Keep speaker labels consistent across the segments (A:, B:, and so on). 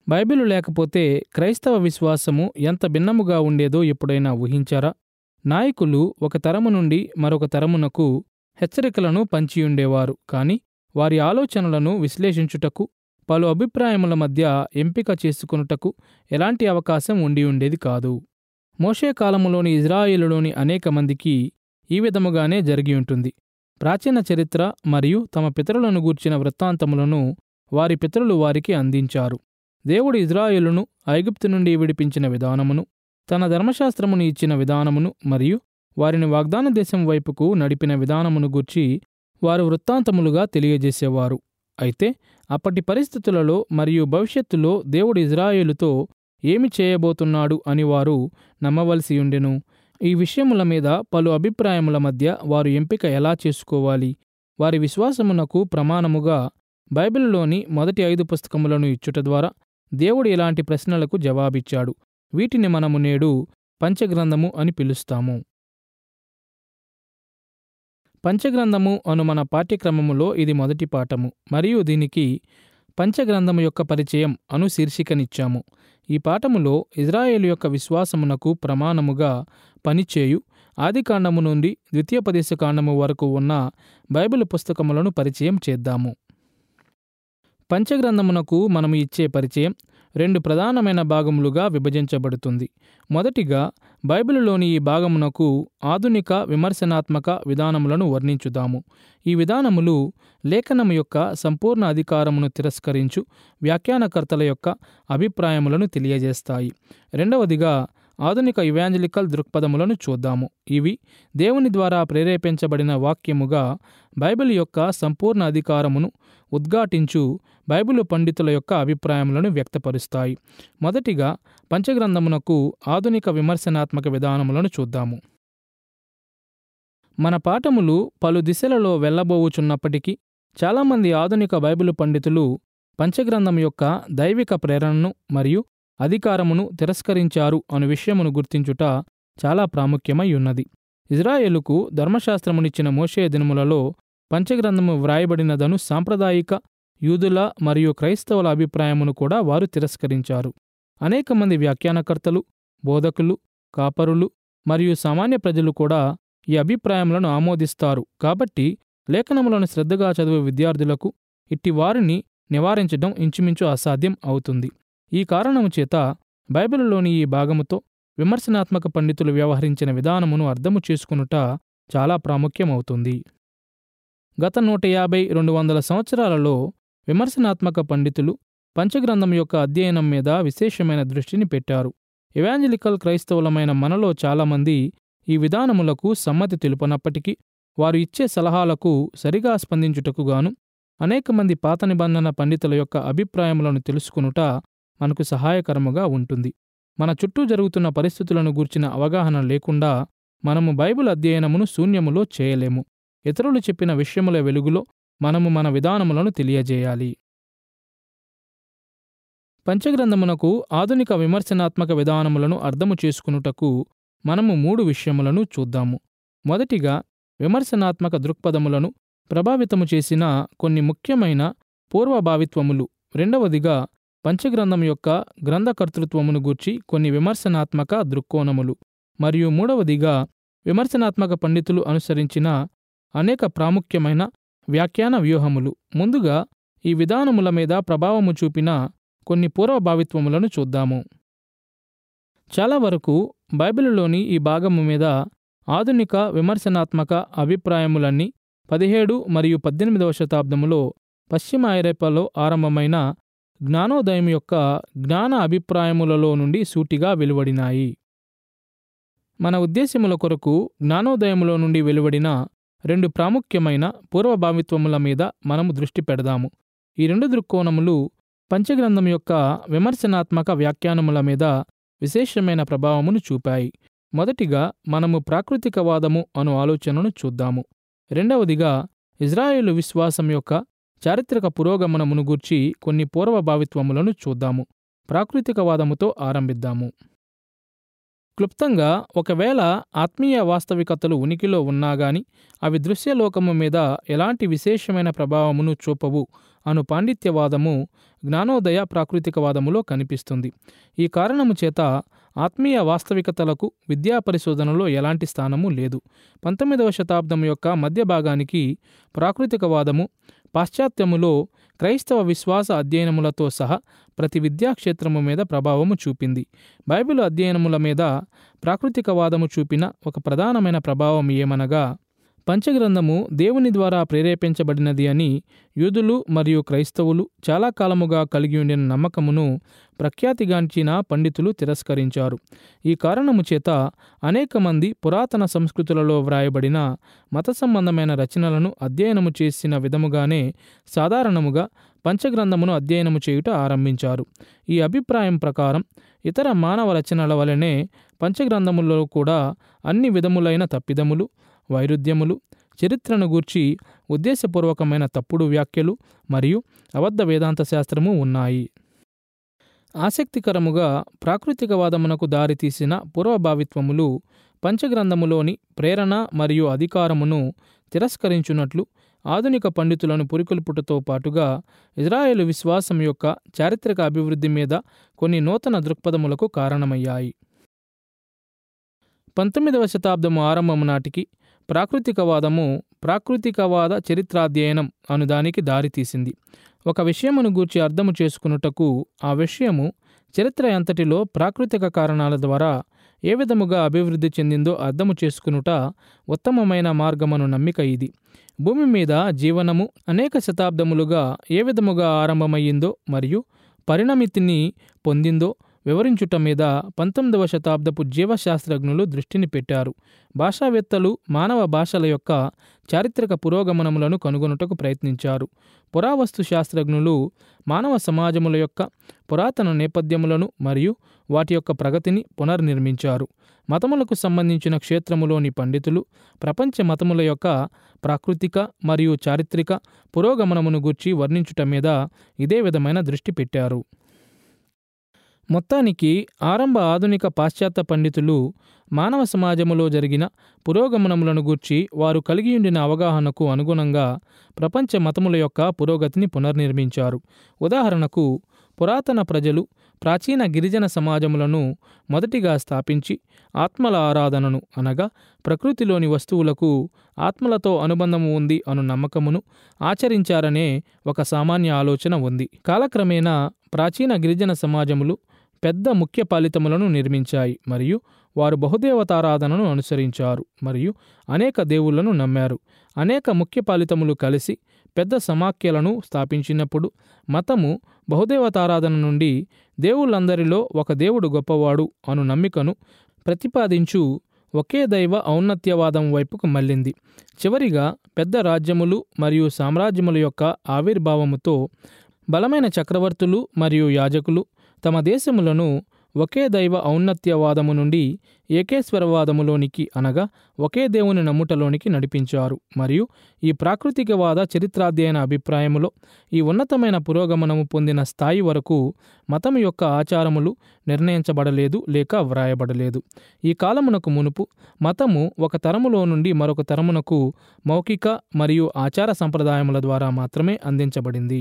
A: Bible లేకపోతే క్రైస్తవ విశ్వాసము ఎంత భిన్నముగా ఉండేదో ఎప్పుడైనా ఊహించారా నాయకులు ఒక తరము నుండి మరొక తరమునకు హెచ్చరికలను పంచియుండేవారు కాని వారి ఆలోచనలను విశ్లేషించుటకు పలు అభిప్రాయముల మధ్య ఎంపిక చేసుకొనుటకు ఎలాంటి అవకాశం ఉండి ఉండేది కాదు మోషే కాలములోని ఇజ్రాయేలులోని అనేక మందికి ఈ విధముగానే జరిగి ఉంటుంది ప్రాచీన చరిత్ర మరియు తమ పితరులను గూర్చిన వృత్తాంతములను వారి పితరులు వారికి అందించారు దేవుడు ఇజ్రాయేలును ఐగుప్తు నుండి విడిపించిన విధానమును తన ధర్మశాస్త్రమును ఇచ్చిన విధానమును మరియు వారిని వాగ్దాన దేశం వైపుకు నడిపిన విధానమును గూర్చి వారు వృత్తాంతములుగా తెలియజేసేవారు అయితే అప్పటి పరిస్థితులలో మరియు భవిష్యత్తులో దేవుడు ఇజ్రాయేలుతో ఏమి చేయబోతున్నాడు అని వారు నమ్మవలసి ఉండెను ఈ విషయముల మీద పలు అభిప్రాయముల మధ్య వారు ఎంపిక ఎలా చేసుకోవాలి వారి విశ్వాసమునకు ప్రమాణముగా బైబిల్లోని మొదటి ఐదు పుస్తకములను ఇచ్చుట ద్వారా దేవుడు ఇలాంటి ప్రశ్నలకు జవాబిచ్చాడు వీటిని మనము నేడు పంచగ్రంథము అని పిలుస్తాము పంచగ్రంథము అను మన పాఠ్యక్రమములో ఇది మొదటి పాఠము మరియు దీనికి పంచగ్రంథము యొక్క పరిచయం అను శీర్షికనిచ్చాము ఈ పాఠములో ఇజ్రాయేలు యొక్క విశ్వాసమునకు ప్రమాణముగా పనిచేయు ఆదికాండము నుండి ద్వితీయోపదేశ కాండము వరకు ఉన్న బైబిల్ పుస్తకములను పరిచయం చేద్దాము పంచగ్రంథమునకు మనము ఇచ్చే పరిచయం రెండు ప్రధానమైన భాగములుగా విభజించబడుతుంది మొదటిగా బైబిలులోని ఈ భాగమునకు ఆధునిక విమర్శనాత్మక విధానములను వర్ణించుదాము ఈ విధానములు లేఖనము యొక్క సంపూర్ణ అధికారమును తిరస్కరించు వ్యాఖ్యానకర్తల యొక్క అభిప్రాయములను తెలియజేస్తాయి రెండవదిగా ఆధునిక ఇవాంజలికల్ దృక్పథములను చూద్దాము ఇవి దేవుని ద్వారా ప్రేరేపించబడిన వాక్యముగా బైబిల్ యొక్క సంపూర్ణ అధికారమును ఉద్ఘాటించు బైబిలు పండితుల యొక్క అభిప్రాయములను వ్యక్తపరుస్తాయి మొదటిగా పంచగ్రంథమునకు ఆధునిక విమర్శనాత్మక విధానములను చూద్దాము మన పాఠములు పలు దిశలలో వెళ్ళబోవుచున్నప్పటికీ చాలామంది ఆధునిక బైబిలు పండితులు పంచగ్రంథం యొక్క దైవిక ప్రేరణను మరియు అధికారమును తిరస్కరించారు అను విషయమును గుర్తించుట చాలా ప్రాముఖ్యమై ఉన్నది ఇజ్రాయేలుకు ధర్మశాస్త్రమునిచ్చిన మోషే దినములలో పంచగ్రంథము వ్రాయబడినదను సాంప్రదాయిక యూదుల మరియు క్రైస్తవుల అభిప్రాయమును కూడా వారు తిరస్కరించారు అనేక మంది వ్యాఖ్యానకర్తలు బోధకులు కాపరులు మరియు సామాన్య ప్రజలు కూడా ఈ అభిప్రాయములను ఆమోదిస్తారు కాబట్టి లేఖనములను శ్రద్ధగా చదివే విద్యార్థులకు ఇట్టి వారిని నివారించడం ఇంచుమించు అసాధ్యం అవుతుంది ఈ కారణము చేత బైబిలులోని ఈ భాగముతో విమర్శనాత్మక పండితులు వ్యవహరించిన విధానమును అర్థము చేసుకునుట చాలా ప్రాముఖ్యమవుతుంది గత నూట యాభై రెండు వందల సంవత్సరాలలో విమర్శనాత్మక పండితులు పంచగ్రంథం యొక్క అధ్యయనం మీద విశేషమైన దృష్టిని పెట్టారు ఎవాంజలికల్ క్రైస్తవులమైన మనలో చాలామంది ఈ విధానములకు సమ్మతి తెలుపనప్పటికీ వారు ఇచ్చే సలహాలకు సరిగా స్పందించుటకు గాను అనేక మంది పాత నిబంధన పండితుల యొక్క అభిప్రాయములను తెలుసుకునుట మనకు సహాయకరముగా ఉంటుంది మన చుట్టూ జరుగుతున్న పరిస్థితులను గూర్చిన అవగాహన లేకుండా మనము బైబిల్ అధ్యయనమును శూన్యములో చేయలేము ఇతరులు చెప్పిన విషయముల వెలుగులో మనము మన విధానములను తెలియజేయాలి పంచగ్రంథమునకు ఆధునిక విమర్శనాత్మక విధానములను అర్థము చేసుకునుటకు మనము మూడు విషయములను చూద్దాము మొదటిగా విమర్శనాత్మక దృక్పథములను ప్రభావితము చేసిన కొన్ని ముఖ్యమైన పూర్వభావిత్వములు రెండవదిగా పంచగ్రంథం యొక్క గ్రంథకర్తృత్వమును గూర్చి కొన్ని విమర్శనాత్మక దృక్కోణములు మరియు మూడవదిగా విమర్శనాత్మక పండితులు అనుసరించిన అనేక ప్రాముఖ్యమైన వ్యాఖ్యాన వ్యూహములు ముందుగా ఈ విధానముల మీద ప్రభావము చూపిన కొన్ని పూర్వభావిత్వములను చూద్దాము చాలా వరకు బైబిలులోని ఈ భాగము మీద ఆధునిక విమర్శనాత్మక అభిప్రాయములన్నీ పదిహేడు మరియు పద్దెనిమిదవ శతాబ్దములో పశ్చిమ ఐరోపాలో ఆరంభమైన జ్ఞానోదయం యొక్క జ్ఞాన అభిప్రాయములలో నుండి సూటిగా వెలువడినాయి మన ఉద్దేశ్యముల కొరకు జ్ఞానోదయములో నుండి వెలువడిన రెండు ప్రాముఖ్యమైన పూర్వభావిత్వముల మీద మనము దృష్టి పెడదాము ఈ రెండు దృక్కోణములు పంచగ్రంథం యొక్క విమర్శనాత్మక వ్యాఖ్యానముల మీద విశేషమైన ప్రభావమును చూపాయి మొదటిగా మనము ప్రాకృతికవాదము అను ఆలోచనను చూద్దాము రెండవదిగా ఇజ్రాయేలు విశ్వాసం యొక్క చారిత్రక పురోగమనమును గూర్చి కొన్ని పూర్వభావిత్వములను చూద్దాము ప్రాకృతికవాదముతో ఆరంభిద్దాము క్లుప్తంగా ఒకవేళ ఆత్మీయ వాస్తవికతలు ఉనికిలో ఉన్నాగాని అవి దృశ్యలోకము మీద ఎలాంటి విశేషమైన ప్రభావమును చూపవు అను పాండిత్యవాదము జ్ఞానోదయ ప్రాకృతికవాదములో కనిపిస్తుంది ఈ కారణము చేత ఆత్మీయ వాస్తవికతలకు విద్యా పరిశోధనలో ఎలాంటి స్థానము లేదు పంతొమ్మిదవ శతాబ్దం యొక్క మధ్య భాగానికి ప్రాకృతికవాదము పాశ్చాత్యములో క్రైస్తవ విశ్వాస అధ్యయనములతో సహా ప్రతి విద్యాక్షేత్రము మీద ప్రభావము చూపింది బైబిల్ అధ్యయనముల మీద ప్రాకృతికవాదము చూపిన ఒక ప్రధానమైన ప్రభావం ఏమనగా పంచగ్రంథము దేవుని ద్వారా ప్రేరేపించబడినది అని యూదులు మరియు క్రైస్తవులు చాలా కాలముగా కలిగి ఉండిన నమ్మకమును ప్రఖ్యాతిగాంచిన పండితులు తిరస్కరించారు ఈ కారణము చేత అనేక మంది పురాతన సంస్కృతులలో వ్రాయబడిన మత సంబంధమైన రచనలను అధ్యయనము చేసిన విధముగానే సాధారణముగా పంచగ్రంథమును అధ్యయనము చేయుట ఆరంభించారు ఈ అభిప్రాయం ప్రకారం ఇతర మానవ రచనల వలనే పంచగ్రంథములలో కూడా అన్ని విధములైన తప్పిదములు వైరుధ్యములు చరిత్రను గూర్చి ఉద్దేశపూర్వకమైన తప్పుడు వ్యాఖ్యలు మరియు అబద్ధ వేదాంత శాస్త్రము ఉన్నాయి ఆసక్తికరముగా ప్రాకృతికవాదమునకు దారితీసిన పూర్వభావిత్వములు పంచగ్రంథములోని ప్రేరణ మరియు అధికారమును తిరస్కరించున్నట్లు ఆధునిక పండితులను పురికొల్పుటతో పాటుగా ఇజ్రాయేలు విశ్వాసం యొక్క చారిత్రక అభివృద్ధి మీద కొన్ని నూతన దృక్పథములకు కారణమయ్యాయి పంతొమ్మిదవ శతాబ్దము ఆరంభము నాటికి ప్రాకృతికవాదము ప్రాకృతికవాద చరిత్రాధ్యయనం అనుదానికి దారితీసింది ఒక విషయమును గూర్చి అర్థము చేసుకున్నటకు ఆ విషయము చరిత్ర ఎంతటిలో ప్రాకృతిక కారణాల ద్వారా ఏ విధముగా అభివృద్ధి చెందిందో అర్థము చేసుకునుట ఉత్తమమైన మార్గమను నమ్మిక ఇది భూమి మీద జీవనము అనేక శతాబ్దములుగా ఏ విధముగా ఆరంభమయ్యిందో మరియు పరిణమితిని పొందిందో వివరించుట మీద పంతొమ్మిదవ శతాబ్దపు జీవశాస్త్రజ్ఞులు దృష్టిని పెట్టారు భాషావేత్తలు మానవ భాషల యొక్క చారిత్రక పురోగమనములను కనుగొనుటకు ప్రయత్నించారు పురావస్తు శాస్త్రజ్ఞులు మానవ సమాజముల యొక్క పురాతన నేపథ్యములను మరియు వాటి యొక్క ప్రగతిని పునర్నిర్మించారు మతములకు సంబంధించిన క్షేత్రములోని పండితులు ప్రపంచ మతముల యొక్క ప్రాకృతిక మరియు చారిత్రక పురోగమనమును గూర్చి వర్ణించుట మీద ఇదే విధమైన దృష్టి పెట్టారు మొత్తానికి ఆరంభ ఆధునిక పాశ్చాత్య పండితులు మానవ సమాజములో జరిగిన పురోగమనములను గూర్చి వారు కలిగియుండిన అవగాహనకు అనుగుణంగా ప్రపంచ మతముల యొక్క పురోగతిని పునర్నిర్మించారు ఉదాహరణకు పురాతన ప్రజలు ప్రాచీన గిరిజన సమాజములను మొదటిగా స్థాపించి ఆత్మల ఆరాధనను అనగా ప్రకృతిలోని వస్తువులకు ఆత్మలతో అనుబంధము ఉంది అను నమ్మకమును ఆచరించారనే ఒక సామాన్య ఆలోచన ఉంది కాలక్రమేణా ప్రాచీన గిరిజన సమాజములు పెద్ద ముఖ్య ఫలితములను నిర్మించాయి మరియు వారు బహుదేవతారాధనను అనుసరించారు మరియు అనేక దేవుళ్లను నమ్మారు అనేక ముఖ్య ఫలితములు కలిసి పెద్ద సమాఖ్యలను స్థాపించినప్పుడు మతము బహుదేవతారాధన నుండి దేవుళ్ళందరిలో ఒక దేవుడు గొప్పవాడు అను నమ్మికను ప్రతిపాదించు ఒకే దైవ ఔన్నత్యవాదం వైపుకు మళ్ళింది చివరిగా పెద్ద రాజ్యములు మరియు సామ్రాజ్యముల యొక్క ఆవిర్భావముతో బలమైన చక్రవర్తులు మరియు యాజకులు తమ దేశములను ఒకే దైవ ఔన్నత్యవాదము నుండి ఏకేశ్వరవాదములోనికి అనగా ఒకే దేవుని నమ్ముటలోనికి నడిపించారు మరియు ఈ ప్రాకృతికవాద చరిత్రాధ్యయన అభిప్రాయములో ఈ ఉన్నతమైన పురోగమనము పొందిన స్థాయి వరకు మతం యొక్క ఆచారములు నిర్ణయించబడలేదు లేక వ్రాయబడలేదు ఈ కాలమునకు మునుపు మతము ఒక తరములో నుండి మరొక తరమునకు మౌఖిక మరియు ఆచార సంప్రదాయముల ద్వారా మాత్రమే అందించబడింది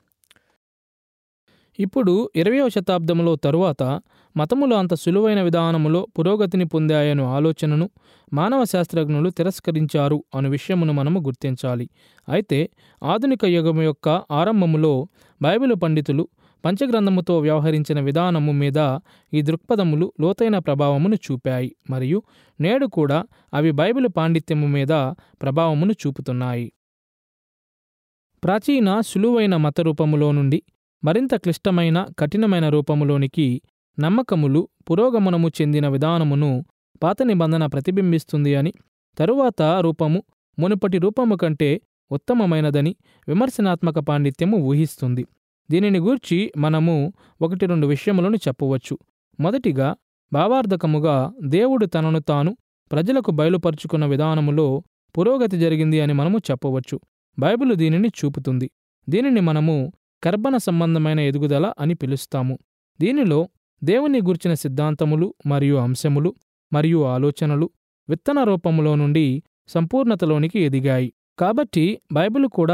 A: ఇప్పుడు ఇరవయవ శతాబ్దంలో తరువాత మతములు అంత సులువైన విధానములో పురోగతిని పొందాయను ఆలోచనను మానవ శాస్త్రజ్ఞులు తిరస్కరించారు అను విషయమును మనము గుర్తించాలి అయితే ఆధునిక యుగము యొక్క ఆరంభములో బైబిలు పండితులు పంచగ్రంథముతో వ్యవహరించిన విధానము మీద ఈ దృక్పథములు లోతైన ప్రభావమును చూపాయి మరియు నేడు కూడా అవి బైబిలు పాండిత్యము మీద ప్రభావమును చూపుతున్నాయి ప్రాచీన సులువైన మత రూపములో నుండి మరింత క్లిష్టమైన కఠినమైన రూపములోనికి నమ్మకములు పురోగమనము చెందిన విధానమును పాత నిబంధన ప్రతిబింబిస్తుంది అని తరువాత రూపము మునుపటి రూపము కంటే ఉత్తమమైనదని విమర్శనాత్మక పాండిత్యము ఊహిస్తుంది దీనిని గూర్చి మనము ఒకటి రెండు విషయములను చెప్పవచ్చు మొదటిగా భావార్థకముగా దేవుడు తనను తాను ప్రజలకు బయలుపరుచుకున్న విధానములో పురోగతి జరిగింది అని మనము చెప్పవచ్చు బైబిలు దీనిని చూపుతుంది దీనిని మనము కర్బన సంబంధమైన ఎదుగుదల అని పిలుస్తాము దీనిలో దేవుని గూర్చిన సిద్ధాంతములు మరియు అంశములు మరియు ఆలోచనలు విత్తన రూపములో నుండి సంపూర్ణతలోనికి ఎదిగాయి కాబట్టి బైబిల్ కూడా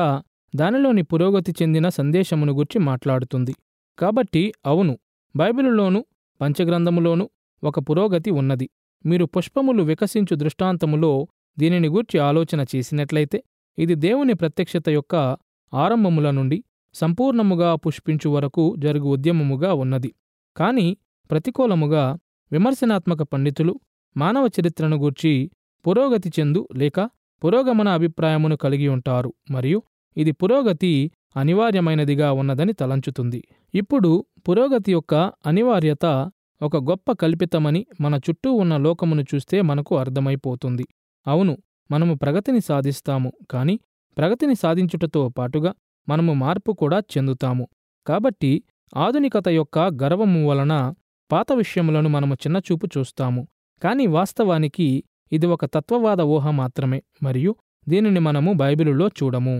A: దానిలోని పురోగతి చెందిన సందేశమును గురించి మాట్లాడుతుంది కాబట్టి అవును బైబిలులోను పంచగ్రంథములోను ఒక పురోగతి ఉన్నది మీరు పుష్పములు వికసించు దృష్టాంతములో దీనిని గూర్చి ఆలోచన చేసినట్లయితే ఇది దేవుని ప్రత్యక్షత యొక్క ఆరంభముల నుండి సంపూర్ణముగా పుష్పించు వరకు జరుగు ఉద్యమముగా ఉన్నది కాని ప్రతికూలముగా విమర్శనాత్మక పండితులు మానవ చరిత్రను గూర్చి పురోగతి చెందు లేక పురోగమన అభిప్రాయమును కలిగి ఉంటారు మరియు ఇది పురోగతి అనివార్యమైనదిగా ఉన్నదని తలంచుతుంది ఇప్పుడు పురోగతి యొక్క అనివార్యత ఒక గొప్ప కల్పితమని మన చుట్టూ ఉన్న లోకమును చూస్తే మనకు అర్థమైపోతుంది అవును మనము ప్రగతిని సాధిస్తాము కాని ప్రగతిని సాధించుటతో పాటుగా మనము మార్పు కూడా చెందుతాము కాబట్టి ఆధునికత యొక్క గర్వము వలన పాత విషయములను మనము చిన్నచూపు చూస్తాము కాని వాస్తవానికి ఇది ఒక తత్వవాద ఊహ మాత్రమే మరియు దీనిని మనము బైబిలులో చూడము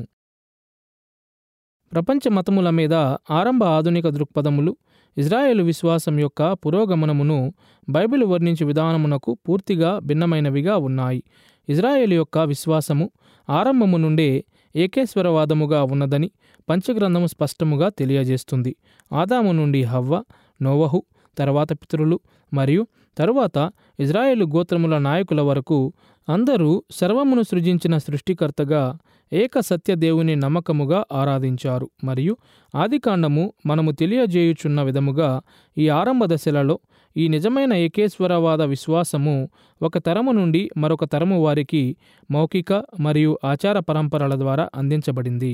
A: ప్రపంచ మతముల మీద ఆరంభ ఆధునిక దృక్పథములు ఇజ్రాయేలు విశ్వాసం యొక్క పురోగమనమును బైబిల్ వర్ణించే విధానమునకు పూర్తిగా భిన్నమైనవిగా ఉన్నాయి ఇజ్రాయేలు యొక్క విశ్వాసము ఆరంభము నుండే ఏకేశ్వరవాదముగా ఉన్నదని పంచగ్రంథము స్పష్టముగా తెలియజేస్తుంది ఆదాము నుండి హవ్వ నోవహు తర్వాత పితరులు మరియు తరువాత ఇజ్రాయేలు గోత్రముల నాయకుల వరకు అందరూ సర్వమును సృజించిన సృష్టికర్తగా ఏక సత్య దేవుని నమ్మకముగా ఆరాధించారు మరియు ఆదికాండము మనము తెలియజేయుచున్న విధముగా ఈ ఆరంభ దశలలో ఈ నిజమైన ఏకేశ్వరవాద విశ్వాసము ఒక తరము నుండి మరొక తరము వారికి మౌఖిక మరియు ఆచార పరంపరల ద్వారా అందించబడింది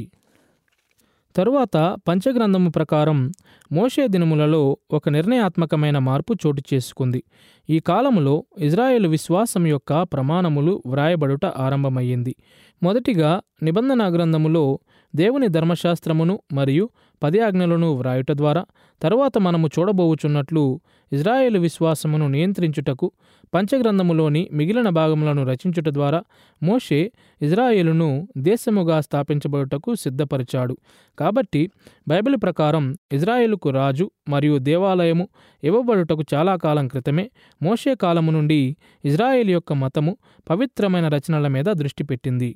A: తరువాత పంచగ్రంథము ప్రకారం మోషే దినములలో ఒక నిర్ణయాత్మకమైన మార్పు చోటు చేసుకుంది ఈ కాలములో ఇజ్రాయేలు విశ్వాసం యొక్క ప్రమాణములు వ్రాయబడుట ఆరంభమయ్యింది మొదటిగా నిబంధన గ్రంథములో దేవుని ధర్మశాస్త్రమును మరియు పది ఆజ్ఞలను వ్రాయుట ద్వారా తరువాత మనము చూడబోవుచున్నట్లు ఇజ్రాయేలు విశ్వాసమును నియంత్రించుటకు పంచగ్రంథములోని మిగిలిన భాగములను రచించుట ద్వారా మోషే ఇజ్రాయేలును దేశముగా స్థాపించబడుటకు సిద్ధపరిచాడు కాబట్టి బైబిల్ ప్రకారం ఇజ్రాయేలుకు రాజు మరియు దేవాలయము ఇవ్వబడుటకు చాలా కాలం క్రితమే మోషే కాలము నుండి ఇజ్రాయేల్ యొక్క మతము పవిత్రమైన రచనల మీద దృష్టి పెట్టింది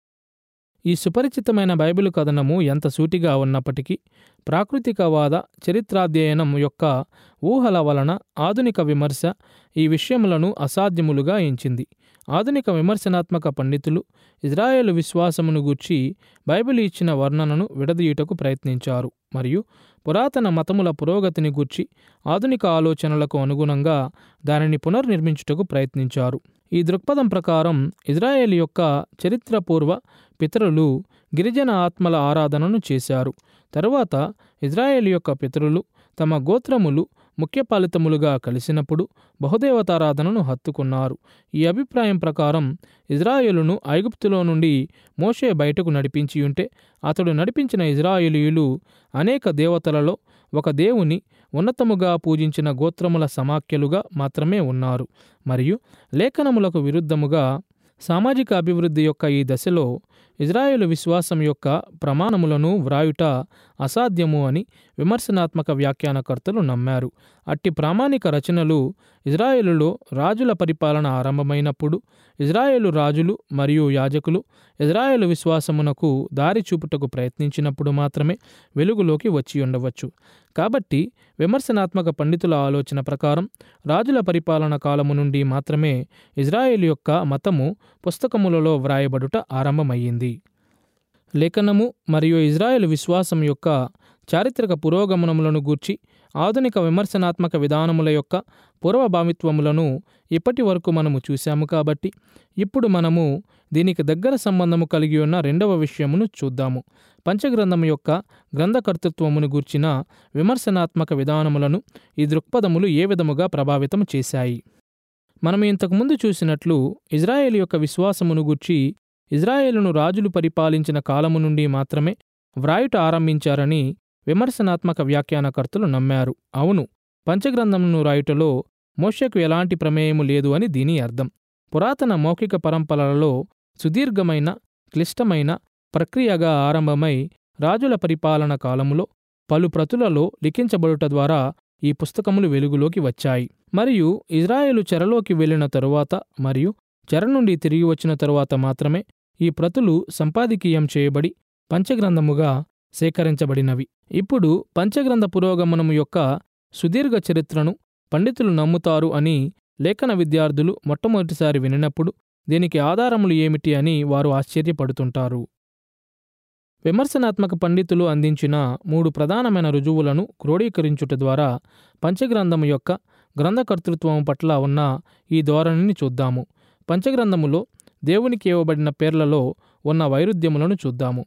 A: ఈ సుపరిచితమైన బైబిల్ కథనము ఎంత సూటిగా ఉన్నప్పటికీ ప్రాకృతికవాద చరిత్రాధ్యయనం యొక్క ఊహల వలన ఆధునిక విమర్శ ఈ విషయములను అసాధ్యములుగా ఎంచింది ఆధునిక విమర్శనాత్మక పండితులు ఇజ్రాయేలు విశ్వాసమును గూర్చి బైబిల్ ఇచ్చిన వర్ణనను విడదీయుటకు ప్రయత్నించారు మరియు పురాతన మతముల పురోగతిని గూర్చి ఆధునిక ఆలోచనలకు అనుగుణంగా దానిని పునర్నిర్మించుటకు ప్రయత్నించారు ఈ దృక్పథం ప్రకారం ఇజ్రాయేల్ యొక్క చరిత్రపూర్వ పితరులు గిరిజన ఆత్మల ఆరాధనను చేశారు తరువాత ఇజ్రాయేల్ యొక్క పితరులు తమ గోత్రములు ముఖ్య ఫలితములుగా కలిసినప్పుడు బహుదేవతారాధనను హత్తుకున్నారు ఈ అభిప్రాయం ప్రకారం ఇజ్రాయేలును ఐగుప్తులో నుండి మోషే బయటకు నడిపించియుంటే అతడు నడిపించిన ఇజ్రాయేలీయులు అనేక దేవతలలో ఒక దేవుని ఉన్నతముగా పూజించిన గోత్రముల సమాఖ్యలుగా మాత్రమే ఉన్నారు మరియు లేఖనములకు విరుద్ధముగా సామాజిక అభివృద్ధి యొక్క ఈ దశలో ఇజ్రాయేలు విశ్వాసం యొక్క ప్రమాణములను వ్రాయుట అసాధ్యము అని విమర్శనాత్మక వ్యాఖ్యానకర్తలు నమ్మారు అట్టి ప్రామాణిక రచనలు ఇజ్రాయేలులో రాజుల పరిపాలన ఆరంభమైనప్పుడు ఇజ్రాయేలు రాజులు మరియు యాజకులు ఇజ్రాయేలు విశ్వాసమునకు దారి చూపుటకు ప్రయత్నించినప్పుడు మాత్రమే వెలుగులోకి వచ్చి ఉండవచ్చు కాబట్టి విమర్శనాత్మక పండితుల ఆలోచన ప్రకారం రాజుల పరిపాలన కాలము నుండి మాత్రమే ఇజ్రాయేల్ యొక్క మతము పుస్తకములలో వ్రాయబడుట ఆరంభమయ్యింది లేఖనము మరియు ఇజ్రాయెల్ విశ్వాసం యొక్క చారిత్రక పురోగమనములను గూర్చి ఆధునిక విమర్శనాత్మక విధానముల యొక్క పూర్వభావిత్వములను ఇప్పటి వరకు మనము చూశాము కాబట్టి ఇప్పుడు మనము దీనికి దగ్గర సంబంధము కలిగి ఉన్న రెండవ విషయమును చూద్దాము పంచగ్రంథము యొక్క గ్రంథకర్తృత్వమును గూర్చిన విమర్శనాత్మక విధానములను ఈ దృక్పథములు ఏ విధముగా ప్రభావితం చేశాయి మనం ఇంతకుముందు చూసినట్లు ఇజ్రాయేల్ యొక్క విశ్వాసమును గూర్చి ఇజ్రాయేలును రాజులు పరిపాలించిన కాలము నుండి మాత్రమే వ్రాయుట ఆరంభించారని విమర్శనాత్మక వ్యాఖ్యానకర్తలు నమ్మారు అవును పంచగ్రంథమును రాయుటలో మోషకు ఎలాంటి ప్రమేయము లేదు అని దీని అర్థం పురాతన మౌఖిక పరంపరలలో సుదీర్ఘమైన క్లిష్టమైన ప్రక్రియగా ఆరంభమై రాజుల పరిపాలన కాలములో పలు ప్రతులలో లిఖించబడుట ద్వారా ఈ పుస్తకములు వెలుగులోకి వచ్చాయి మరియు ఇజ్రాయేలు చెరలోకి వెళ్ళిన తరువాత మరియు చెర నుండి తిరిగి వచ్చిన తరువాత మాత్రమే ఈ ప్రతులు సంపాదకీయం చేయబడి పంచగ్రంథముగా సేకరించబడినవి ఇప్పుడు పంచగ్రంథ పురోగమనము యొక్క సుదీర్ఘ చరిత్రను పండితులు నమ్ముతారు అని లేఖన విద్యార్థులు మొట్టమొదటిసారి వినినప్పుడు దీనికి ఆధారములు ఏమిటి అని వారు ఆశ్చర్యపడుతుంటారు విమర్శనాత్మక పండితులు అందించిన మూడు ప్రధానమైన రుజువులను క్రోడీకరించుట ద్వారా పంచగ్రంథము యొక్క గ్రంథకర్తృత్వం పట్ల ఉన్న ఈ ధోరణిని చూద్దాము పంచగ్రంథములో దేవునికి ఇవ్వబడిన పేర్లలో ఉన్న వైరుధ్యములను చూద్దాము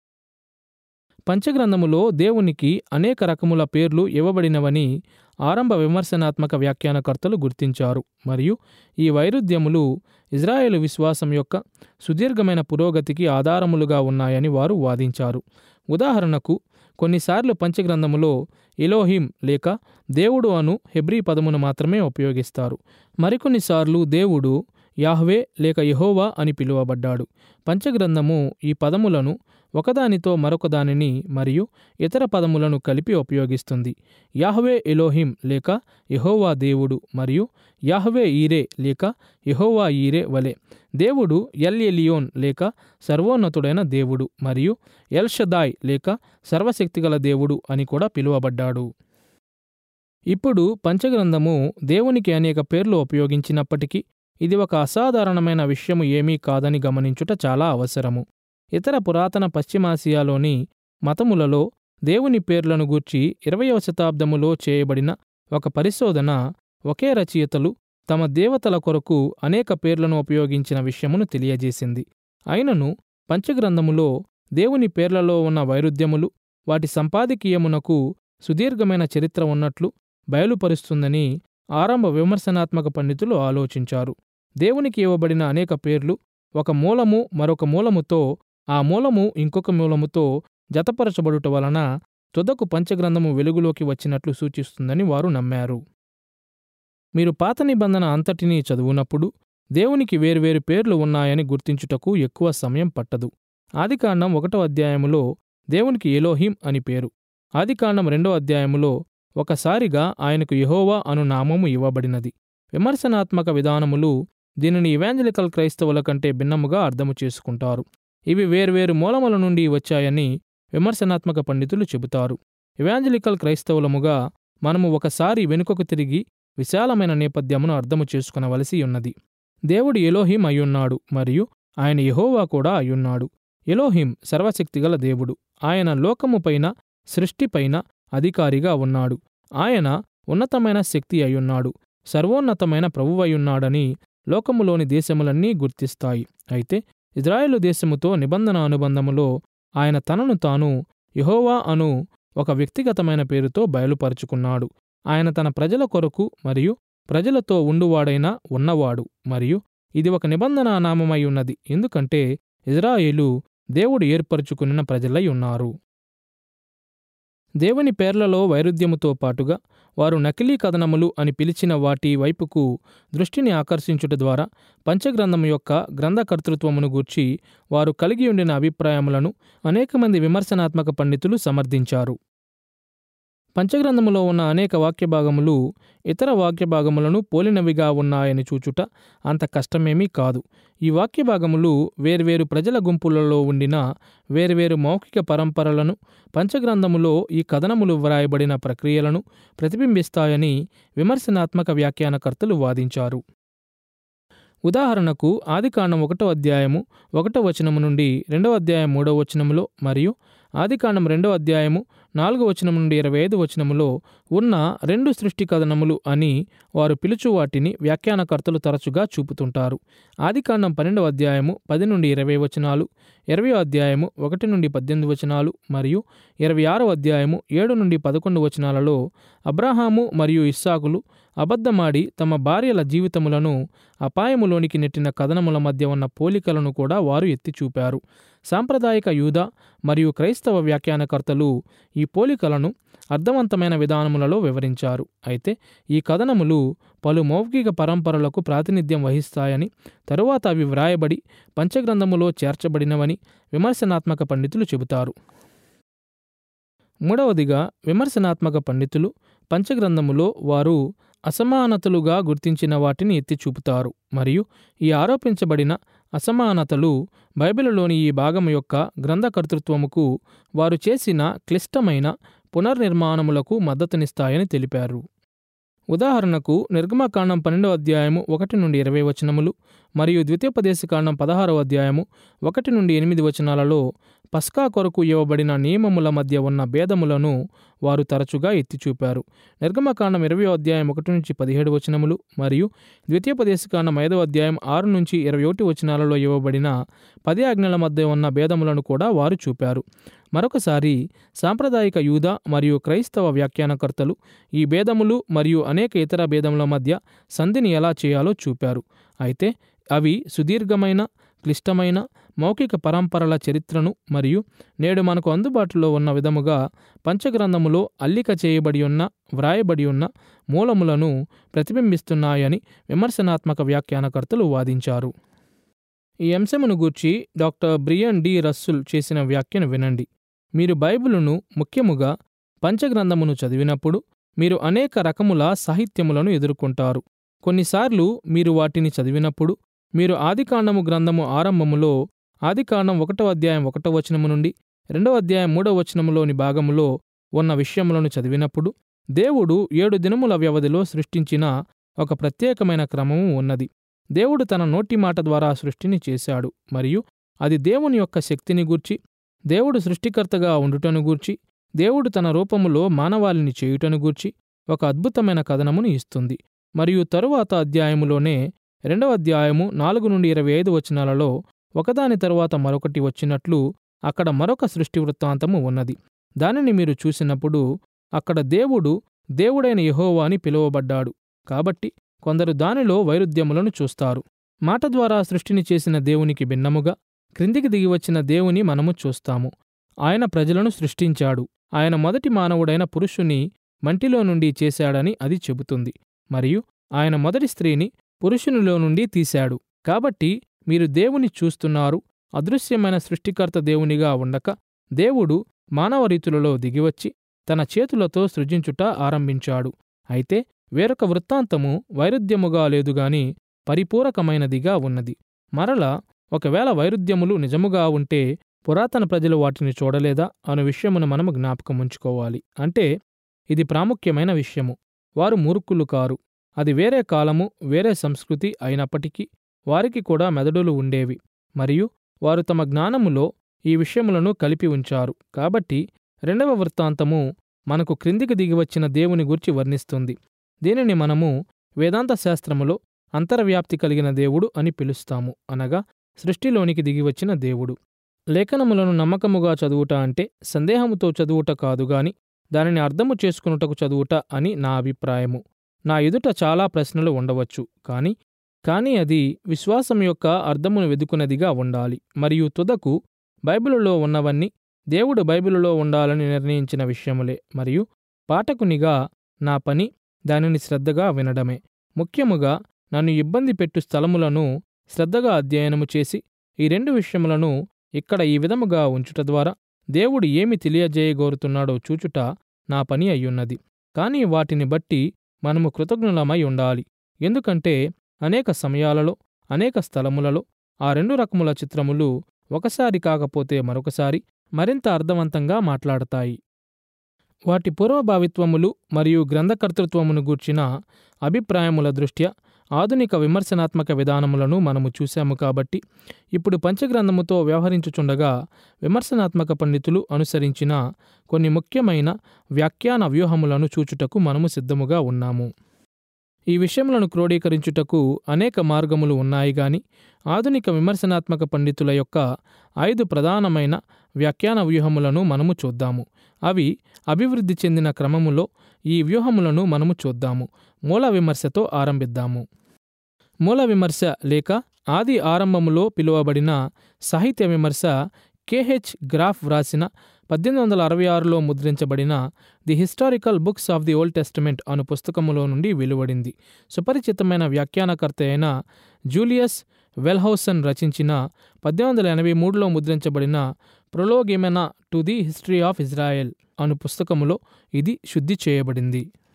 A: పంచగ్రంథములో దేవునికి అనేక రకముల పేర్లు ఇవ్వబడినవని ఆరంభ విమర్శనాత్మక వ్యాఖ్యానకర్తలు గుర్తించారు మరియు ఈ వైరుధ్యములు ఇజ్రాయేలు విశ్వాసం యొక్క సుదీర్ఘమైన పురోగతికి ఆధారములుగా ఉన్నాయని వారు వాదించారు ఉదాహరణకు కొన్నిసార్లు పంచగ్రంథములో ఎలోహిం లేక దేవుడు అను హెబ్రీ పదమును మాత్రమే ఉపయోగిస్తారు మరికొన్నిసార్లు దేవుడు యాహ్వే లేక యెహోవా అని పిలువబడ్డాడు పంచగ్రంథము ఈ పదములను ఒకదానితో మరొకదానిని మరియు ఇతర పదములను కలిపి ఉపయోగిస్తుంది యాహ్వే ఎలోహిం లేక యెహోవా దేవుడు మరియు యాహ్వే ఈరే లేక యెహోవా ఈరే వలె దేవుడు ఎల్ ఎలియోన్ లేక సర్వోన్నతుడైన దేవుడు మరియు ఎల్ షదాయ్ లేక సర్వశక్తిగల దేవుడు అని కూడా పిలువబడ్డాడు ఇప్పుడు పంచగ్రంథము దేవునికి అనేక పేర్లు ఉపయోగించినప్పటికీ ఇది ఒక అసాధారణమైన విషయము ఏమీ కాదని గమనించుట చాలా అవసరము ఇతర పురాతన పశ్చిమాసియాలోని మతములలో దేవుని పేర్లను గూర్చి ఇరవయవ శతాబ్దములో చేయబడిన ఒక పరిశోధన ఒకే రచయితలు తమ దేవతల కొరకు అనేక పేర్లను ఉపయోగించిన విషయమును తెలియజేసింది అయినను పంచగ్రంథములో దేవుని పేర్లలో ఉన్న వైరుధ్యములు వాటి సంపాదకీయమునకు సుదీర్ఘమైన చరిత్ర ఉన్నట్లు బయలుపరుస్తుందని ఆరంభ విమర్శనాత్మక పండితులు ఆలోచించారు దేవునికి ఇవ్వబడిన అనేక పేర్లు ఒక మూలము మరొక మూలముతో ఆ మూలము ఇంకొక మూలముతో జతపరచబడుట వలన తుదకు పంచగ్రంథము వెలుగులోకి వచ్చినట్లు సూచిస్తుందని వారు నమ్మారు మీరు పాత నిబంధన అంతటినీ చదువునప్పుడు దేవునికి వేర్వేరు పేర్లు ఉన్నాయని గుర్తించుటకు ఎక్కువ సమయం పట్టదు ఆదికాండం ఒకటో అధ్యాయములో దేవునికి ఎలోహిం అని పేరు ఆదికాండం రెండో అధ్యాయములో ఒకసారిగా ఆయనకు యెహోవా అను నామము ఇవ్వబడినది విమర్శనాత్మక విధానములు దీనిని ఇవాంజలికల్ క్రైస్తవుల కంటే భిన్నముగా అర్థము చేసుకుంటారు ఇవి వేర్వేరు మూలముల నుండి వచ్చాయని విమర్శనాత్మక పండితులు చెబుతారు ఇవాంజలికల్ క్రైస్తవులముగా మనము ఒకసారి వెనుకకు తిరిగి విశాలమైన నేపథ్యమును అర్థము చేసుకునవలసి ఉన్నది దేవుడు ఎలోహిం అయ్యున్నాడు మరియు ఆయన యెహోవా కూడా అయ్యున్నాడు ఎలోహిం సర్వశక్తిగల దేవుడు ఆయన లోకముపైన సృష్టిపైన అధికారిగా ఉన్నాడు ఆయన ఉన్నతమైన శక్తి అయ్యున్నాడు సర్వోన్నతమైన ప్రభువయ్యున్నాడని లోకములోని దేశములన్నీ గుర్తిస్తాయి అయితే ఇజ్రాయేలు దేశముతో నిబంధన అనుబంధములో ఆయన తనను తాను యెహోవా అను ఒక వ్యక్తిగతమైన పేరుతో బయలుపరుచుకున్నాడు ఆయన తన ప్రజల కొరకు మరియు ప్రజలతో ఉండువాడైనా ఉన్నవాడు మరియు ఇది ఒక నిబంధన నామమై ఉన్నది ఎందుకంటే ఇజ్రాయేలు దేవుడు ఏర్పరచుకున్న ప్రజలై ఉన్నారు దేవుని పేర్లలో వైరుధ్యముతో పాటుగా వారు నకిలీ కథనములు అని పిలిచిన వాటి వైపుకు దృష్టిని ఆకర్షించుట ద్వారా పంచగ్రంథము యొక్క గ్రంథకర్తృత్వమును గూర్చి వారు కలిగి ఉండిన అభిప్రాయములను అనేక మంది విమర్శనాత్మక పండితులు సమర్థించారు పంచగ్రంథములో ఉన్న అనేక వాక్యభాగములు ఇతర వాక్యభాగములను పోలినవిగా ఉన్నాయని చూచుట అంత కష్టమేమీ కాదు ఈ వాక్యభాగములు వేర్వేరు ప్రజల గుంపులలో ఉండిన వేర్వేరు మౌఖిక పరంపరలను పంచగ్రంథములో ఈ కథనములు వ్రాయబడిన ప్రక్రియలను ప్రతిబింబిస్తాయని విమర్శనాత్మక వ్యాఖ్యానకర్తలు వాదించారు ఉదాహరణకు ఆదికాండం ఒకటో అధ్యాయము ఒకటో వచనము నుండి రెండో అధ్యాయం మూడో వచనములో మరియు ఆదికాండం రెండో అధ్యాయము నాలుగో వచనం నుండి ఇరవై ఐదు వచనములో ఉన్న రెండు సృష్టి కథనములు అని వారు పిలుచు వాటిని వ్యాఖ్యానకర్తలు తరచుగా చూపుతుంటారు ఆదికాండం పన్నెండవ అధ్యాయము పది నుండి ఇరవై వచనాలు ఇరవై అధ్యాయము ఒకటి నుండి పద్దెనిమిది వచనాలు మరియు ఇరవై ఆరో అధ్యాయము ఏడు నుండి పదకొండు వచనాలలో అబ్రహాము మరియు ఇస్సాకులు అబద్ధమాడి తమ భార్యల జీవితములను అపాయములోనికి నెట్టిన కథనముల మధ్య ఉన్న పోలికలను కూడా వారు ఎత్తి చూపారు సాంప్రదాయిక యూద మరియు క్రైస్తవ వ్యాఖ్యానకర్తలు ఈ పోలికలను అర్థవంతమైన విధానములలో వివరించారు అయితే ఈ కథనములు పలు మౌఖిక పరంపరలకు ప్రాతినిధ్యం వహిస్తాయని తరువాత అవి వ్రాయబడి పంచగ్రంథములో చేర్చబడినవని విమర్శనాత్మక పండితులు చెబుతారు మూడవదిగా విమర్శనాత్మక పండితులు పంచగ్రంథములో వారు అసమానతలుగా గుర్తించిన వాటిని ఎత్తి చూపుతారు మరియు ఈ ఆరోపించబడిన అసమానతలు బైబిలులోని ఈ భాగం యొక్క గ్రంథకర్తృత్వముకు వారు చేసిన క్లిష్టమైన పునర్నిర్మాణములకు మద్దతునిస్తాయని తెలిపారు ఉదాహరణకు నిర్గమకాండం పన్నెండో అధ్యాయము ఒకటి నుండి ఇరవై వచనములు మరియు ద్వితీయోపదేశకాండం పదహారవ అధ్యాయము ఒకటి నుండి ఎనిమిది వచనాలలో పస్కా కొరకు ఇవ్వబడిన నియమముల మధ్య ఉన్న భేదములను వారు తరచుగా ఎత్తిచూపారు నిర్గమకాండం ఇరవై అధ్యాయం ఒకటి నుంచి పదిహేడు వచనములు మరియు ద్వితీయోపదేశకాండం ఐదవ అధ్యాయం ఆరు నుంచి ఇరవై ఒకటి వచనాలలో ఇవ్వబడిన పది ఆజ్ఞల మధ్య ఉన్న భేదములను కూడా వారు చూపారు మరొకసారి సాంప్రదాయిక యూద మరియు క్రైస్తవ వ్యాఖ్యానకర్తలు ఈ భేదములు మరియు అనేక ఇతర భేదముల మధ్య సంధిని ఎలా చేయాలో చూపారు అయితే అవి సుదీర్ఘమైన క్లిష్టమైన మౌఖిక పరంపరల చరిత్రను మరియు నేడు మనకు అందుబాటులో ఉన్న విధముగా పంచగ్రంథములో అల్లిక చేయబడి ఉన్న వ్రాయబడి ఉన్న మూలములను ప్రతిబింబిస్తున్నాయని విమర్శనాత్మక వ్యాఖ్యానకర్తలు వాదించారు ఈ అంశమును గూర్చి డాక్టర్ బ్రియన్ డి రస్సుల్ చేసిన వ్యాఖ్యను వినండి మీరు బైబిలును ముఖ్యముగా పంచగ్రంథమును చదివినప్పుడు మీరు అనేక రకముల సాహిత్యములను ఎదుర్కొంటారు కొన్నిసార్లు మీరు వాటిని చదివినప్పుడు మీరు ఆదికాండము గ్రంథము ఆరంభములో ఆదికాండం ఒకటో అధ్యాయం ఒకటో వచనము నుండి రెండవ అధ్యాయం మూడవ వచనములోని భాగములో ఉన్న విషయములను చదివినప్పుడు దేవుడు ఏడు దినముల వ్యవధిలో సృష్టించిన ఒక ప్రత్యేకమైన క్రమము ఉన్నది దేవుడు తన నోటి మాట ద్వారా సృష్టిని చేశాడు మరియు అది దేవుని యొక్క శక్తిని గూర్చి దేవుడు సృష్టికర్తగా ఉండుటను గూర్చి దేవుడు తన రూపములో మానవాళిని చేయుటను గూర్చి ఒక అద్భుతమైన కథనమును ఇస్తుంది మరియు తరువాత అధ్యాయములోనే రెండవ అధ్యాయము నాలుగు నుండి ఇరవై ఐదు వచనాలలో ఒకదాని తరువాత మరొకటి వచ్చినట్లు అక్కడ మరొక సృష్టి వృత్తాంతము ఉన్నది దానిని మీరు చూసినప్పుడు అక్కడ దేవుడు దేవుడైన యెహోవా అని పిలువబడ్డాడు కాబట్టి కొందరు దానిలో వైరుధ్యములను చూస్తారు మాట ద్వారా సృష్టిని చేసిన దేవునికి భిన్నముగా క్రిందికి దిగివచ్చిన దేవుని మనము చూస్తాము ఆయన ప్రజలను సృష్టించాడు ఆయన మొదటి మానవుడైన పురుషుని మంటిలో నుండి చేశాడని అది చెబుతుంది మరియు ఆయన మొదటి స్త్రీని పురుషునిలో నుండి తీశాడు కాబట్టి మీరు దేవుని చూస్తున్నారు అదృశ్యమైన సృష్టికర్త దేవునిగా ఉండక దేవుడు మానవ రీతులలో దిగివచ్చి తన చేతులతో సృజించుట ఆరంభించాడు అయితే వేరొక వృత్తాంతము వైరుధ్యముగా లేదుగాని పరిపూరకమైనదిగా ఉన్నది మరల ఒకవేళ వైరుధ్యములు నిజముగా ఉంటే పురాతన ప్రజలు వాటిని చూడలేదా అను విషయమును మనము జ్ఞాపకం ఉంచుకోవాలి అంటే ఇది ప్రాముఖ్యమైన విషయము వారు మూర్ఖులు కారు అది వేరే కాలము వేరే సంస్కృతి అయినప్పటికీ వారికి కూడా మెదడులు ఉండేవి మరియు వారు తమ జ్ఞానములో ఈ విషయములను కలిపి ఉంచారు కాబట్టి రెండవ వృత్తాంతము మనకు క్రిందికి దిగివచ్చిన దేవుని గురించి వర్ణిస్తుంది దీనిని మనము వేదాంత శాస్త్రములో అంతర్వ్యాప్తి కలిగిన దేవుడు అని పిలుస్తాము అనగా సృష్టిలోనికి దిగివచ్చిన దేవుడు లేఖనములను నమ్మకముగా చదువుట అంటే సందేహముతో చదువుట కాదుగాని దానిని అర్థము చేసుకునుటకు చదువుట అని నా అభిప్రాయము నా ఎదుట చాలా ప్రశ్నలు ఉండవచ్చు కాని కానీ అది విశ్వాసం యొక్క అర్థమును వెదుకున్నదిగా ఉండాలి మరియు తుదకు బైబిలులో ఉన్నవన్నీ దేవుడు బైబిలులో ఉండాలని నిర్ణయించిన విషయములే మరియు పాఠకునిగా నా పని దానిని శ్రద్ధగా వినడమే ముఖ్యముగా నన్ను ఇబ్బంది పెట్టు స్థలములను శ్రద్ధగా అధ్యయనము చేసి ఈ రెండు విషయములను ఇక్కడ ఈ విధముగా ఉంచుట ద్వారా దేవుడు ఏమి తెలియజేయగోరుతున్నాడో చూచుట నా పని అయ్యున్నది కానీ వాటిని బట్టి మనము కృతజ్ఞులమై ఉండాలి ఎందుకంటే అనేక సమయాలలో అనేక స్థలములలో ఆ రెండు రకముల చిత్రములు ఒకసారి కాకపోతే మరొకసారి మరింత అర్థవంతంగా మాట్లాడతాయి వాటి పూర్వభావిత్వములు మరియు గ్రంథకర్తృత్వమును గూర్చిన అభిప్రాయముల దృష్ట్యా ఆధునిక విమర్శనాత్మక విధానములను మనము చూశాము కాబట్టి ఇప్పుడు పంచగ్రంథముతో వ్యవహరించుచుండగా విమర్శనాత్మక పండితులు అనుసరించిన కొన్ని ముఖ్యమైన వ్యాఖ్యాన వ్యూహములను చూచుటకు మనము సిద్ధముగా ఉన్నాము ఈ విషయములను క్రోడీకరించుటకు అనేక మార్గములు ఉన్నాయి గాని ఆధునిక విమర్శనాత్మక పండితుల యొక్క ఐదు ప్రధానమైన వ్యాఖ్యాన వ్యూహములను మనము చూద్దాము అవి అభివృద్ధి చెందిన క్రమములో ఈ వ్యూహములను మనము చూద్దాము మూల విమర్శతో ఆరంభిద్దాము మూల విమర్శ లేక ఆది ఆరంభములో పిలువబడిన సాహిత్య విమర్శ కెహెచ్ గ్రాఫ్ వ్రాసిన పద్దెనిమిది వందల అరవై ఆరులో ముద్రించబడిన the historical books of the Old Testament అను పుస్తకములో నుండి వెలువడింది సుపరిచితమైన వ్యాఖ్యానకర్త అయిన జూలియస్ వెల్హౌసన్ రచించిన పద్దెనిమిది వందల ఎనభై మూడులో ముద్రించబడిన prolegomena to the history of Israel అను పుస్తకములో ఇది శుద్ధి చేయబడింది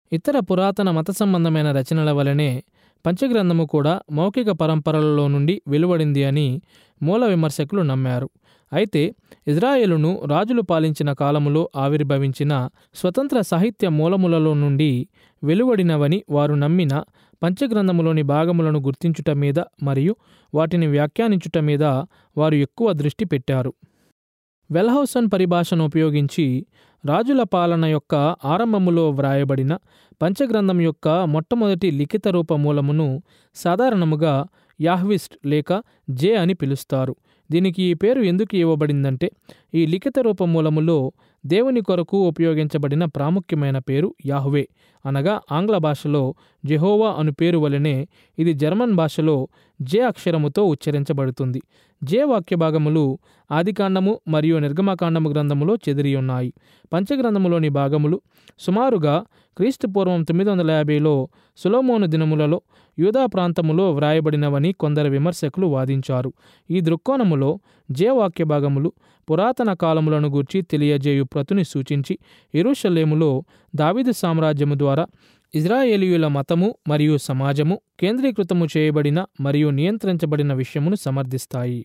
A: ఇతర పురాతన మత సంబంధమైన రచనల వలనే పంచగ్రంథము కూడా మౌఖిక పరంపరలలో నుండి వెలువడింది అని మూల విమర్శకులు నమ్మారు అయితే ఇజ్రాయేలును రాజులు పాలించిన కాలములో ఆవిర్భవించిన స్వతంత్ర సాహిత్య మూలములలో నుండి వెలువడినవని వారు నమ్మిన పంచగ్రంథములోని భాగములను గుర్తించుట మీద మరియు వాటిని వ్యాఖ్యానించుట మీద వారు ఎక్కువ దృష్టి పెట్టారు వెల్హౌసన్ పరిభాషను ఉపయోగించి రాజుల పాలన యొక్క ఆరంభములో వ్రాయబడిన పంచగ్రంథం యొక్క మొట్టమొదటి లిఖిత రూప మూలమును సాధారణముగా యాహ్విస్ట్ లేక జే అని పిలుస్తారు దీనికి ఈ పేరు ఎందుకు ఇవ్వబడిందంటే ఈ లిఖిత రూప మూలములో దేవుని కొరకు ఉపయోగించబడిన ప్రాముఖ్యమైన పేరు యాహ్వే అనగా ఆంగ్ల భాషలో జెహోవా అను పేరు వలనే ఇది జర్మన్ భాషలో జే అక్షరముతో ఉచ్చరించబడుతుంది జే వాక్య భాగములు ఆదికాండము మరియు నిర్గమకాండము గ్రంథములో చెదిరి ఉన్నాయి పంచగ్రంథములోని భాగములు సుమారుగా క్రీస్తు పూర్వం తొమ్మిది వందల యాభైలో సులోమోను దినములలో యూదా ప్రాంతములో వ్రాయబడినవని కొందరు విమర్శకులు వాదించారు ఈ దృక్కోణములో జే వాక్య భాగములు పురాతన కాలములను గూర్చి తెలియజేయు ప్రతుని సూచించి ఎరుషలేములో దావిదు సామ్రాజ్యము ద్వారా ఇజ్రాయేలీయుల మతము మరియు సమాజము కేంద్రీకృతము చేయబడిన మరియు నియంత్రించబడిన విషయమును సమర్థిస్తాయి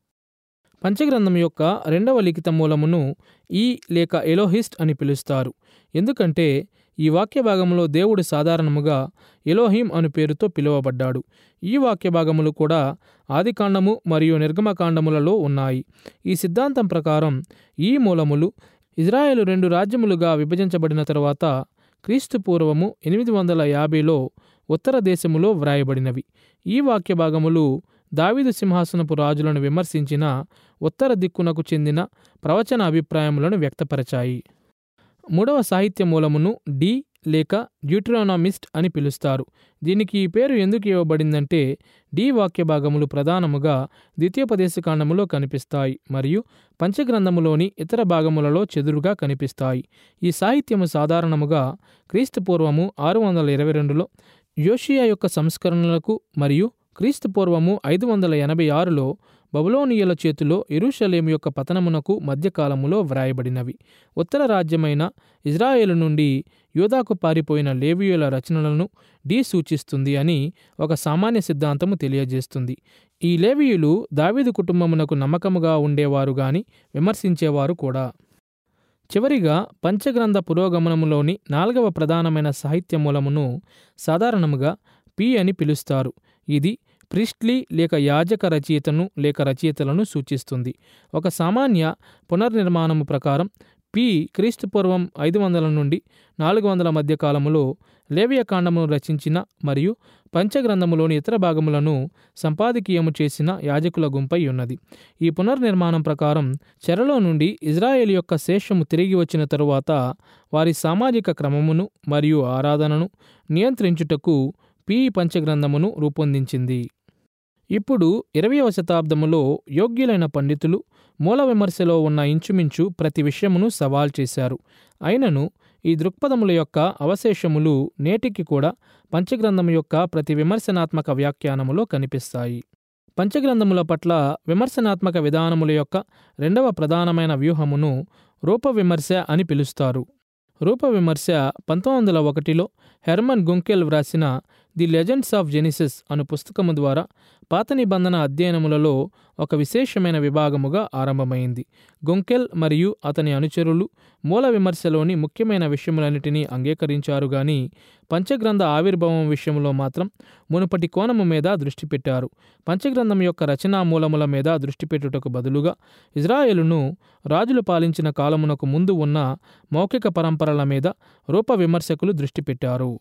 A: పంచగ్రంథం యొక్క రెండవ లిఖిత మూలమును ఈ లేక ఎలోహిస్ట్ అని పిలుస్తారు ఎందుకంటే ఈ వాక్య భాగంలో దేవుడు సాధారణముగా ఎలోహిం అను పేరుతో పిలువబడ్డాడు ఈ వాక్య భాగములు కూడా ఆదికాండము మరియు నిర్గమకాండములలో ఉన్నాయి ఈ సిద్ధాంతం ప్రకారం ఈ మూలములు ఇజ్రాయేలు రెండు రాజ్యములుగా విభజించబడిన తరువాత క్రీస్తు పూర్వము ఎనిమిది వందల యాభైలో ఉత్తర దేశములో వ్రాయబడినవి ఈ వాక్య భాగములు దావీదు సింహాసనపు రాజులను విమర్శించిన ఉత్తర దిక్కునకు చెందిన ప్రవచన అభిప్రాయములను వ్యక్తపరచాయి మూడవ సాహిత్య మూలమును డి లేక డ్యూట్రానామిస్ట్ అని పిలుస్తారు దీనికి ఈ పేరు ఎందుకు ఇవ్వబడిందంటే డి వాక్య భాగములు ప్రధానముగా ద్వితీయోపదేశకాండములో కనిపిస్తాయి మరియు పంచగ్రంథములోని ఇతర భాగములలో చెదురుగా కనిపిస్తాయి ఈ సాహిత్యము సాధారణముగా క్రీస్తు పూర్వము ఆరు వందల ఇరవై రెండులో యోషియా యొక్క సంస్కరణలకు మరియు క్రీస్తు పూర్వము ఐదు వందల ఎనభై ఆరులో బబులోనియల చేతిలో ఎరుషలేం యొక్క పతనమునకు మధ్యకాలములో వ్రాయబడినవి ఉత్తర రాజ్యమైన ఇజ్రాయేలు నుండి యూదాకు పారిపోయిన లేవియుల రచనలను డి సూచిస్తుంది అని ఒక సామాన్య సిద్ధాంతము తెలియజేస్తుంది ఈ లేవియులు దావీదు కుటుంబమునకు నమ్మకముగా ఉండేవారు గాని విమర్శించేవారు కూడా చివరిగా పంచగ్రంథ పురోగమనములోని నాలుగవ ప్రధానమైన సాహిత్య మూలమును సాధారణముగా పి అని పిలుస్తారు ఇది ప్రిస్ట్లీ లేక యాజక రచయితను లేక రచయితలను సూచిస్తుంది ఒక సామాన్య పునర్నిర్మాణము ప్రకారం పి క్రీస్తుపూర్వం ఐదు వందల నుండి నాలుగు వందల మధ్య కాలములో లేవియకాండమును రచించిన మరియు పంచగ్రంథములోని ఇతర భాగములను సంపాదకీయము చేసిన యాజకుల గుంపై ఉన్నది ఈ పునర్నిర్మాణం ప్రకారం చెరలో నుండి ఇజ్రాయేల్ యొక్క శేషము తిరిగి వచ్చిన తరువాత వారి సామాజిక క్రమమును మరియు ఆరాధనను నియంత్రించుటకు పి పంచగ్రంథమును రూపొందించింది ఇప్పుడు ఇరవయవ శతాబ్దములో యోగ్యులైన పండితులు మూల విమర్శలో ఉన్న ఇంచుమించు ప్రతి విషయమును సవాల్ చేశారు అయినను ఈ దృక్పథముల యొక్క అవశేషములు నేటికి కూడా పంచగ్రంథము యొక్క ప్రతి విమర్శనాత్మక వ్యాఖ్యానములో కనిపిస్తాయి పంచగ్రంథముల పట్ల విమర్శనాత్మక విధానముల యొక్క రెండవ ప్రధానమైన వ్యూహమును రూపవిమర్శ అని పిలుస్తారు రూపవిమర్శ పంతొమ్మిది వందల ఒకటిలో హెర్మన్ గుంకెల్ వ్రాసిన ది లెజెండ్స్ ఆఫ్ జెనిసిస్ అను పుస్తకము ద్వారా పాత నిబంధన అధ్యయనములలో ఒక విశేషమైన విభాగముగా ఆరంభమైంది గుంకెల్ మరియు అతని అనుచరులు మూల విమర్శలోని ముఖ్యమైన విషయములన్నిటినీ అంగీకరించారు గాని పంచగ్రంథ ఆవిర్భావం విషయంలో మాత్రం మునుపటి కోణము మీద దృష్టి పెట్టారు పంచగ్రంథం యొక్క రచనా మూలముల మీద దృష్టి పెట్టుటకు బదులుగా ఇజ్రాయేలును రాజులు పాలించిన కాలమునకు ముందు ఉన్న మౌఖిక పరంపరల మీద రూప విమర్శకులు దృష్టి పెట్టారు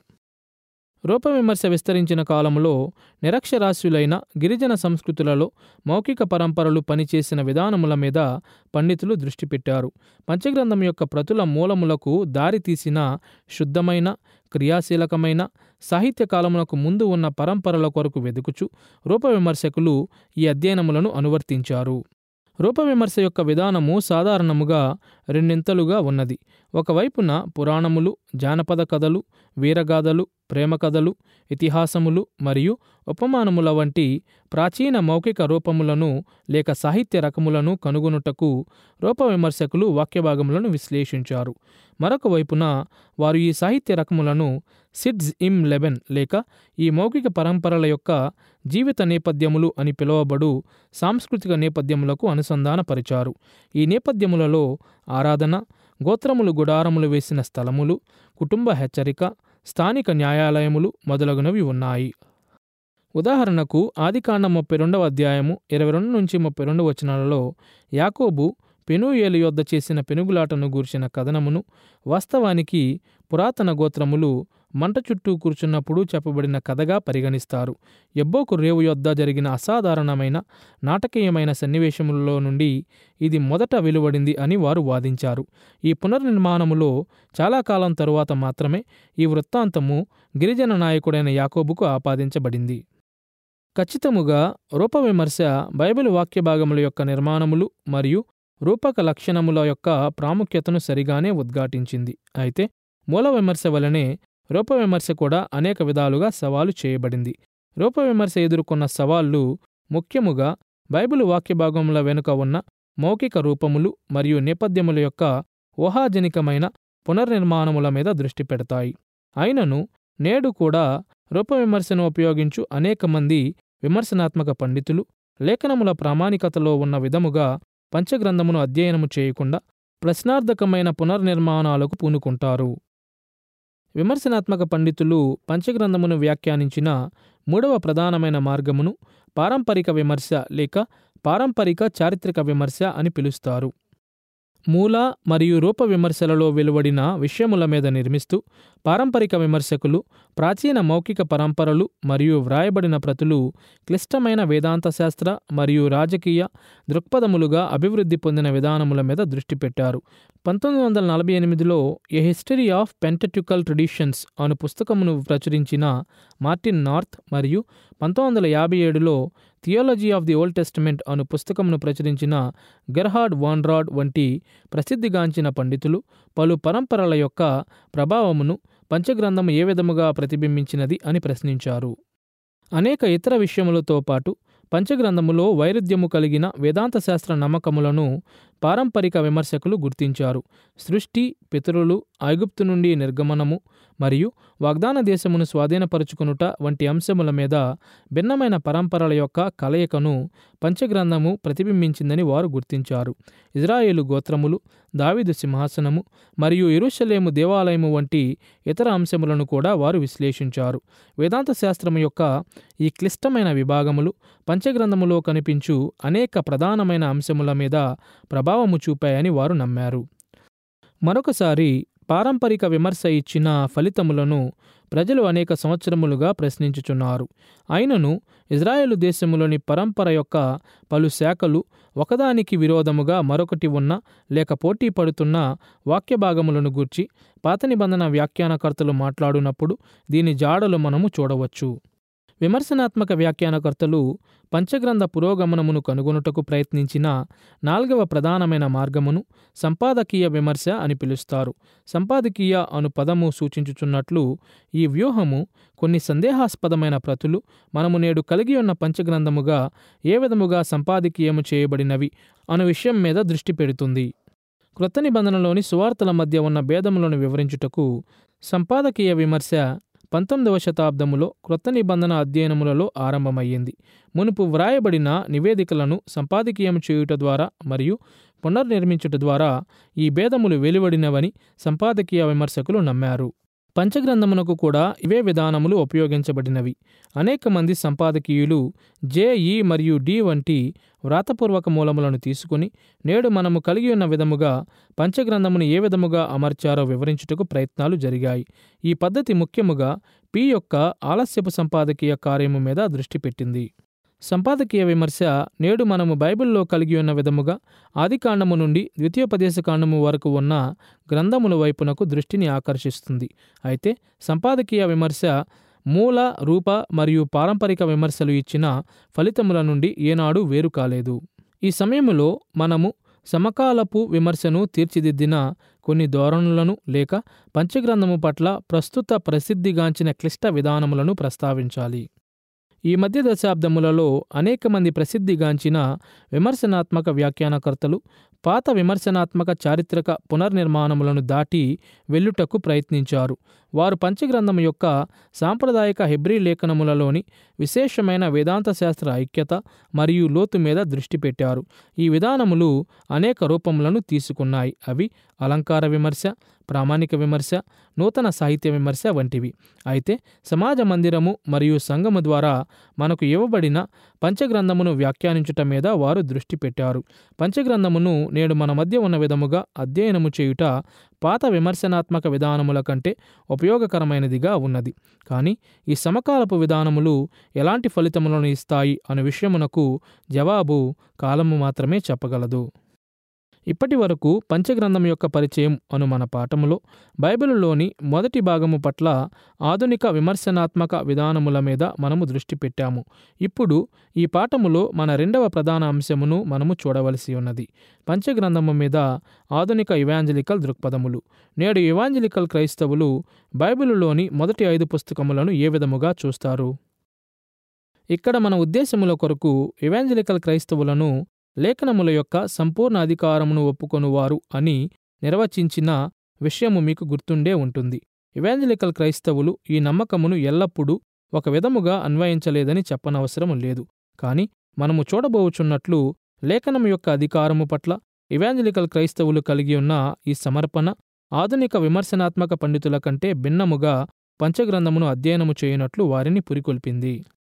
A: రూపవిమర్శ విస్తరించిన కాలంలో నిరక్షరాస్యులైన గిరిజన సంస్కృతులలో మౌఖిక పరంపరలు పనిచేసిన విధానముల మీద పండితులు దృష్టి పెట్టారు పంచగ్రంథం యొక్క ప్రతుల మూలములకు దారి తీసిన శుద్ధమైన క్రియాశీలకమైన సాహిత్య కాలమునకు ముందు ఉన్న పరంపరల కొరకు వెదుకుచు రూపవిమర్శకులు ఈ అధ్యయనములను అనువర్తించారు రూపవిమర్శ యొక్క విధానము సాధారణముగా రెండింతలుగా ఉన్నది ఒకవైపున పురాణములు జానపద కథలు వీరగాథలు ప్రేమ కథలు ఇతిహాసములు మరియు ఉపమానముల వంటి ప్రాచీన మౌఖిక రూపములను లేక సాహిత్య రకములను కనుగొనుటకు రూప విమర్శకులు వాక్యభాగములను విశ్లేషించారు మరొక వైపున వారు ఈ సాహిత్య రకములను సిడ్స్ ఇమ్ లెబెన్ లేక ఈ మౌఖిక పరంపరల యొక్క జీవిత నేపథ్యములు అని పిలువబడు సాంస్కృతిక నేపథ్యములకు అనుసంధానపరిచారు ఈ నేపథ్యములలో ఆరాధన గోత్రములు గుడారములు వేసిన స్థలములు కుటుంబ హెచ్చరిక స్థానిక న్యాయాలయములు మొదలగునవి ఉన్నాయి ఉదాహరణకు ఆదికాండం ముప్పై రెండవ అధ్యాయము ఇరవై రెండు నుంచి ముప్పై రెండు వచనాలలో యాకోబు పెనుయేలు యొద్ద చేసిన పెనుగులాటను గూర్చిన కథనమును వాస్తవానికి పురాతన గోత్రములు మంట చుట్టూ కూర్చున్నప్పుడు చెప్పబడిన కథగా పరిగణిస్తారు ఎబ్బోకు రేవు యొద్ద జరిగిన అసాధారణమైన నాటకీయమైన సన్నివేశములలో నుండి ఇది మొదట వెలువడింది అని వారు వాదించారు ఈ పునర్నిర్మాణములో చాలా కాలం తరువాత మాత్రమే ఈ వృత్తాంతము గిరిజన నాయకుడైన యాకోబుకు ఆపాదించబడింది ఖచ్చితముగా రూపవిమర్శ బైబిల్ వాక్య భాగముల యొక్క నిర్మాణములు మరియు రూపక లక్షణముల యొక్క ప్రాముఖ్యతను సరిగానే ఉద్ఘాటించింది అయితే మూల విమర్శ వలనే రూపవిమర్శ కూడా అనేక విధాలుగా సవాలు చేయబడింది రూపవిమర్శ ఎదుర్కొన్న సవాళ్లు ముఖ్యముగా బైబిల్ వాక్య భాగముల వెనుక ఉన్న మౌఖిక రూపములు మరియు నేపథ్యముల యొక్క ఊహాజనికమైన పునర్నిర్మాణముల మీద దృష్టి పెడతాయి అయినను నేడు కూడా రూపవిమర్శను ఉపయోగించు అనేక మంది విమర్శనాత్మక పండితులు లేఖనముల ప్రామాణికతలో ఉన్న విధముగా పంచగ్రంథమును అధ్యయనము చేయకుండా ప్రశ్నార్థకమైన పునర్నిర్మాణాలకు పూనుకుంటారు విమర్శనాత్మక పండితులు పంచగ్రంథమును వ్యాఖ్యానించిన మూడవ ప్రధానమైన మార్గమును పారంపరిక విమర్శ లేక పారంపరిక చారిత్రక విమర్శ అని పిలుస్తారు మూల మరియు రూప విమర్శలలో వెలువడిన విషయముల మీద నిర్మిస్తూ పారంపరిక విమర్శకులు ప్రాచీన మౌఖిక పరంపరలు మరియు వ్రాయబడిన ప్రతులు క్లిష్టమైన వేదాంత శాస్త్ర మరియు రాజకీయ దృక్పథములుగా అభివృద్ధి పొందిన విధానముల మీద దృష్టి పెట్టారు పంతొమ్మిది వందల నలభై ఎనిమిదిలో a history of Pentateuchal traditions అను పుస్తకమును ప్రచురించిన మార్టిన్ నార్త్ మరియు పంతొమ్మిది వందల యాభై ఏడులో theology of the Old Testament అను పుస్తకమును ప్రచురించిన గెర్హార్డ్ వాన్రాడ్ వంటి ప్రసిద్ధిగాంచిన పండితులు పలు పరంపరల యొక్క ప్రభావమును పంచగ్రంథము ఏ విధముగా ప్రతిబింబించినది అని ప్రశ్నించారు అనేక ఇతర విషయములతో పాటు పంచగ్రంథములో వైరుధ్యము కలిగిన వేదాంత శాస్త్ర నమ్మకములను పారంపరిక విమర్శకులు గుర్తించారు సృష్టి పితరులు ఐగుప్తు నుండి నిర్గమనము మరియు వాగ్దాన దేశమును స్వాధీనపరుచుకునుట వంటి అంశముల మీద భిన్నమైన పరంపరల యొక్క కలయికను పంచగ్రంథము ప్రతిబింబించిందని వారు గుర్తించారు ఇజ్రాయేలు గోత్రములు దావిదు సింహాసనము మరియు ఇరుషలేము దేవాలయము వంటి ఇతర అంశములను కూడా వారు విశ్లేషించారు వేదాంత శాస్త్రము యొక్క ఈ క్లిష్టమైన విభాగములు పంచగ్రంథములో కనిపించు అనేక ప్రధానమైన అంశముల మీద ప్రభావము చూపాయని వారు నమ్మారు మరొకసారి పారంపరిక విమర్శ ఇచ్చిన ఫలితములను ప్రజలు అనేక సంవత్సరములుగా ప్రశ్నించుచున్నారు అయినను ఇజ్రాయేలు దేశములోని పరంపర యొక్క పలు శాఖలు ఒకదానికి విరోధముగా మరొకటి ఉన్న లేక పోటీ పడుతున్న వాక్య భాగములను గూర్చి పాత నిబంధన వ్యాఖ్యానకర్తలు మాట్లాడునప్పుడు దీని జాడలు మనము చూడవచ్చు విమర్శనాత్మక వ్యాఖ్యానకర్తలు పంచగ్రంథ పురోగమనమును కనుగొనుటకు ప్రయత్నించిన నాల్గవ ప్రధానమైన మార్గమును సంపాదకీయ విమర్శ అని పిలుస్తారు సంపాదకీయ అను పదము సూచించుచున్నట్లు ఈ వ్యూహము కొన్ని సందేహాస్పదమైన ప్రతులు మనము నేడు కలిగి ఉన్న పంచగ్రంథముగా ఏ విధముగా సంపాదకీయము చేయబడినవి అను విషయం మీద దృష్టి పెడుతుంది క్రొత్త నిబంధనలోని సువార్తల మధ్య ఉన్న భేదములను వివరించుటకు సంపాదకీయ విమర్శ పంతొమ్మిదవ శతాబ్దములో క్రొత్త నిబంధన అధ్యయనములలో ఆరంభమయ్యింది మునుపు వ్రాయబడిన నివేదికలను సంపాదకీయం చేయుట ద్వారా మరియు పునర్నిర్మించుట ద్వారా ఈ భేదములు వెలువడినవని సంపాదకీయ విమర్శకులు నమ్మారు పంచగ్రంథమునకు కూడా ఇవే విధానములు ఉపయోగించబడినవి అనేక మంది సంపాదకీయులు జేఈ మరియు డి వంటి వ్రాతపూర్వక మూలములను తీసుకుని నేడు మనము కలిగి ఉన్న విధముగా పంచగ్రంథమును ఏ విధముగా అమర్చారో వివరించుటకు ప్రయత్నాలు జరిగాయి ఈ పద్ధతి ముఖ్యముగా పి యొక్క ఆలస్యపు సంపాదకీయ కార్యము మీద దృష్టి పెట్టింది సంపాదకీయ విమర్శ నేడు మనము బైబిల్లో కలిగి ఉన్న విధముగా ఆదికాండము నుండి ద్వితీయోపదేశకాండము వరకు ఉన్న గ్రంథముల వైపునకు దృష్టిని ఆకర్షిస్తుంది అయితే సంపాదకీయ విమర్శ మూల రూప మరియు పారంపరిక విమర్శలు ఇచ్చిన ఫలితముల నుండి ఏనాడు వేరు కాలేదు ఈ సమయములో మనము సమకాలపు విమర్శను తీర్చిదిద్దిన కొన్ని ధోరణులను లేక పంచగ్రంథము పట్ల ప్రస్తుత ప్రసిద్ధిగాంచిన క్లిష్ట విధానములను ప్రస్తావించాలి ఈ మధ్య దశాబ్దములలో అనేక మంది ప్రసిద్ధిగాంచిన విమర్శనాత్మక వ్యాఖ్యానకర్తలు పాత విమర్శనాత్మక చారిత్రక పునర్నిర్మాణములను దాటి వెళ్ళుటకు ప్రయత్నించారు వారు పంచగ్రంథం యొక్క సాంప్రదాయక హెబ్రీ లేఖనములలోని విశేషమైన వేదాంత శాస్త్ర ఐక్యత మరియు లోతు మీద దృష్టి పెట్టారు ఈ విధానములు అనేక రూపములను తీసుకున్నాయి అవి అలంకార విమర్శ ప్రామాణిక విమర్శ నూతన సాహిత్య విమర్శ వంటివి అయితే సమాజ మందిరము మరియు సంఘము ద్వారా మనకు ఇవ్వబడిన పంచగ్రంథమును వ్యాఖ్యానించుట మీద వారు దృష్టి పెట్టారు పంచగ్రంథమును నేడు మన మధ్య ఉన్న విధముగా అధ్యయనము చేయుట పాత విమర్శనాత్మక విధానముల కంటే ఉపయోగకరమైనదిగా ఉన్నది కానీ ఈ సమకాలపు విధానములు ఎలాంటి ఫలితములను ఇస్తాయి అనే విషయమునకు జవాబు కాలము మాత్రమే చెప్పగలదు ఇప్పటి వరకు పంచగ్రంథం యొక్క పరిచయం అను మన పాఠములో బైబిలులోని మొదటి భాగము పట్ల ఆధునిక విమర్శనాత్మక విధానముల మీద మనము దృష్టి పెట్టాము ఇప్పుడు ఈ పాఠములో మన రెండవ ప్రధాన అంశమును మనము చూడవలసి ఉన్నది పంచగ్రంథము మీద ఆధునిక ఇవాంజలికల్ దృక్పథములు నేడు ఇవాంజలికల్ క్రైస్తవులు బైబిలులోని మొదటి ఐదు పుస్తకములను ఏ విధముగా చూస్తారు ఇక్కడ మన ఉద్దేశముల కొరకు ఇవాంజలికల్ క్రైస్తవులను లేఖనముల యొక్క సంపూర్ణ అధికారమును ఒప్పుకొనువారు అని నిర్వచించిన విషయము మీకు గుర్తుండే ఉంటుంది ఇవాంజలికల్ క్రైస్తవులు ఈ నమ్మకమును ఎల్లప్పుడూ ఒక విధముగా అన్వయించలేదని చెప్పనవసరం లేదు కాని మనము చూడబోచున్నట్లు లేఖనం యొక్క అధికారము పట్ల ఇవాంజలికల్ క్రైస్తవులు కలిగి ఉన్న ఈ సమర్పణ ఆధునిక విమర్శనాత్మక పండితుల కంటే భిన్నముగా పంచగ్రంథమును అధ్యయనము చేయనట్లు వారిని పురికొల్పింది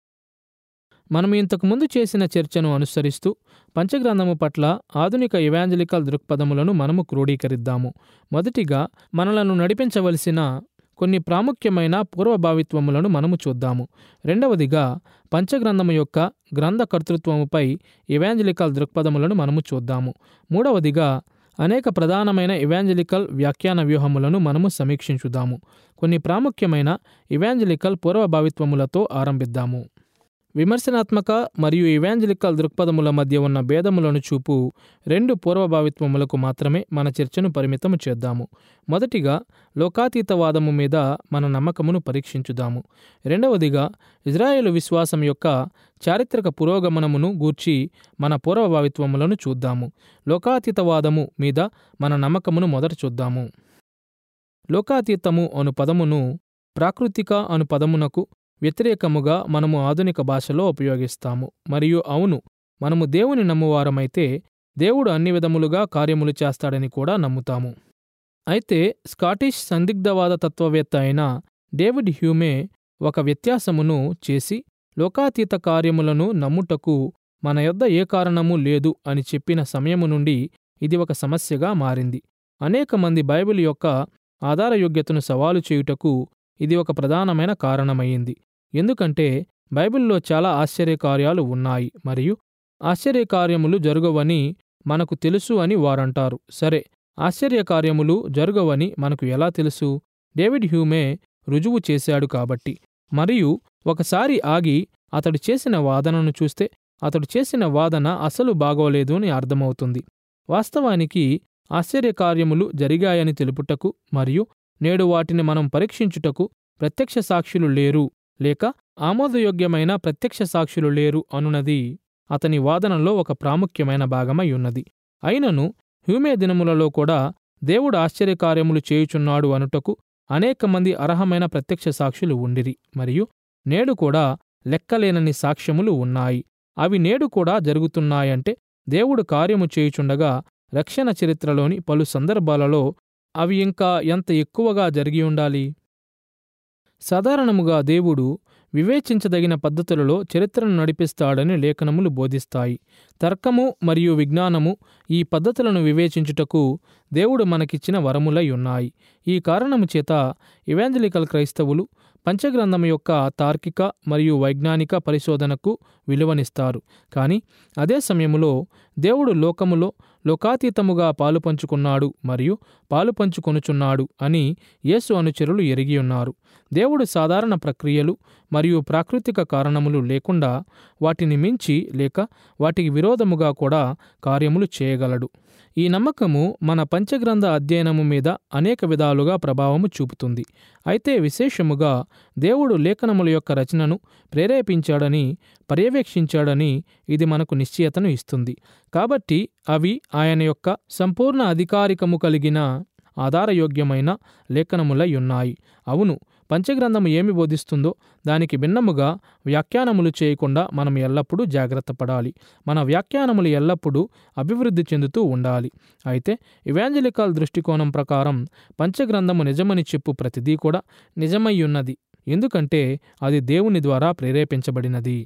A: మనం ఇంతకుముందు చేసిన చర్చను అనుసరిస్తూ పంచగ్రంథము పట్ల ఆధునిక ఇవాంజలికల్ దృక్పథములను మనము క్రోడీకరిద్దాము మొదటిగా మనలను నడిపించవలసిన కొన్ని ప్రాముఖ్యమైన పూర్వభావిత్వములను మనము చూద్దాము రెండవదిగా పంచగ్రంథము యొక్క గ్రంథ కర్తృత్వముపై ఇవాంజలికల్ దృక్పథములను మనము చూద్దాము మూడవదిగా అనేక ప్రధానమైన ఇవాంజలికల్ వ్యాఖ్యాన వ్యూహములను మనము సమీక్షించుదాము కొన్ని ప్రాముఖ్యమైన ఇవాంజలికల్ పూర్వభావిత్వములతో ఆరంభిద్దాము విమర్శనాత్మక మరియు ఇవాంజలికల్ దృక్పథముల మధ్య ఉన్న భేదములను చూపు రెండు పూర్వభావిత్వములకు మాత్రమే మన చర్చను పరిమితము చేద్దాము మొదటిగా లోకాతీతవాదము మీద మన నమ్మకమును పరీక్షించుదాము రెండవదిగా ఇజ్రాయేలు విశ్వాసం యొక్క చారిత్రక పురోగమనమును గూర్చి మన పూర్వభావిత్వములను చూద్దాము లోకాతీతవాదము మీద మన నమ్మకమును మొదట చూద్దాము లోకాతీతము అను పదమును ప్రాకృతిక అను పదమునకు వ్యతిరేకముగా మనము ఆధునిక భాషలో ఉపయోగిస్తాము మరియు అవును మనము దేవుని నమ్మువారమైతే దేవుడు అన్ని విధములుగా కార్యములు చేస్తాడని కూడా నమ్ముతాము అయితే స్కాటిష్ సందిగ్ధవాద తత్వవేత్త అయిన డేవిడ్ హ్యూమే ఒక వ్యత్యాసమును చేసి లోకాతీత కార్యములను నమ్ముటకు మన యొద్ద ఏ కారణము లేదు అని చెప్పిన సమయము నుండి ఇది ఒక సమస్యగా మారింది అనేక మంది బైబిల్ యొక్క ఆధారయోగ్యతను సవాలు చేయుటకు ఇది ఒక ప్రధానమైన కారణమైంది ఎందుకంటే బైబిల్లో చాలా ఆశ్చర్యకార్యాలు ఉన్నాయి మరియు ఆశ్చర్యకార్యములు జరుగవని మనకు తెలుసు అని వారంటారు సరే ఆశ్చర్యకార్యములు జరుగవని మనకు ఎలా తెలుసు డేవిడ్ హ్యూమే రుజువు చేశాడు కాబట్టి మరియు ఒకసారి ఆగి అతడు చేసిన వాదనను చూస్తే అతడు చేసిన వాదన అసలు బాగోలేదు అని అర్థమవుతుంది వాస్తవానికి ఆశ్చర్యకార్యములు జరిగాయని తెలుపుటకు మరియు నేడు వాటిని మనం పరీక్షించుటకు ప్రత్యక్ష సాక్షులు లేరు లేక ఆమోదయోగ్యమైన ప్రత్యక్ష సాక్షులు లేరు అనున్నది అతని వాదనలో ఒక ప్రాముఖ్యమైన భాగమై ఉన్నది అయినను హ్యూమే దినములలో కూడా దేవుడు ఆశ్చర్యకార్యములు చేయుచున్నాడు అనుటకు అనేక మంది అర్హమైన ప్రత్యక్ష సాక్షులు ఉండిరి మరియు నేడు కూడా లెక్కలేనని సాక్ష్యములు ఉన్నాయి అవి నేడు కూడా జరుగుతున్నాయంటే దేవుడు కార్యము చేయుచుండగా రక్షణ చరిత్రలోని పలు సందర్భాలలో అవి ఇంకా ఎంత ఎక్కువగా జరిగి ఉండాలి సాధారణముగా దేవుడు వివేచించదగిన పద్ధతులలో చరిత్రను నడిపిస్తాడని లేఖనములు బోధిస్తాయి తర్కము మరియు విజ్ఞానము ఈ పద్ధతులను వివేచించుటకు దేవుడు మనకిచ్చిన వరములై ఉన్నాయి ఈ కారణము చేత ఇవాంజలికల్ క్రైస్తవులు పంచగ్రంథం యొక్క తార్కిక మరియు వైజ్ఞానిక పరిశోధనకు విలువనిస్తారు కానీ అదే సమయంలో దేవుడు లోకములో లోకాతీతముగా పాలు పంచుకున్నాడు మరియు పాలు పంచుకొనుచున్నాడు అని యేసు అనుచరులు ఎరిగి ఉన్నారు దేవుడు సాధారణ ప్రక్రియలు మరియు ప్రాకృతిక కారణములు లేకుండా వాటిని మించి లేక వాటికి విరోధముగా కూడా కార్యములు చేయగలడు ఈ నమ్మకము మన పంచగ్రంథ అధ్యయనము మీద అనేక విధాలుగా ప్రభావము చూపుతుంది అయితే విశేషముగా దేవుడు లేఖనముల యొక్క రచనను ప్రేరేపించాడని పర్యవేక్షించాడని ఇది మనకు నిశ్చయతను ఇస్తుంది కాబట్టి అవి ఆయన యొక్క సంపూర్ణ అధికారికము కలిగిన ఆధారయోగ్యమైన లేఖనములై ఉన్నాయి అవును పంచగ్రంథము ఏమి బోధిస్తుందో దానికి భిన్నముగా వ్యాఖ్యానములు చేయకుండా మనం ఎల్లప్పుడూ జాగ్రత్త పడాలి మన వ్యాఖ్యానములు ఎల్లప్పుడూ అభివృద్ధి చెందుతూ ఉండాలి అయితే ఇవాంజలికల్ దృష్టికోణం ప్రకారం పంచగ్రంథము నిజమని చెప్పు ప్రతిదీ కూడా నిజమై ఉన్నది ఎందుకంటే అది దేవుని ద్వారా ప్రేరేపించబడినది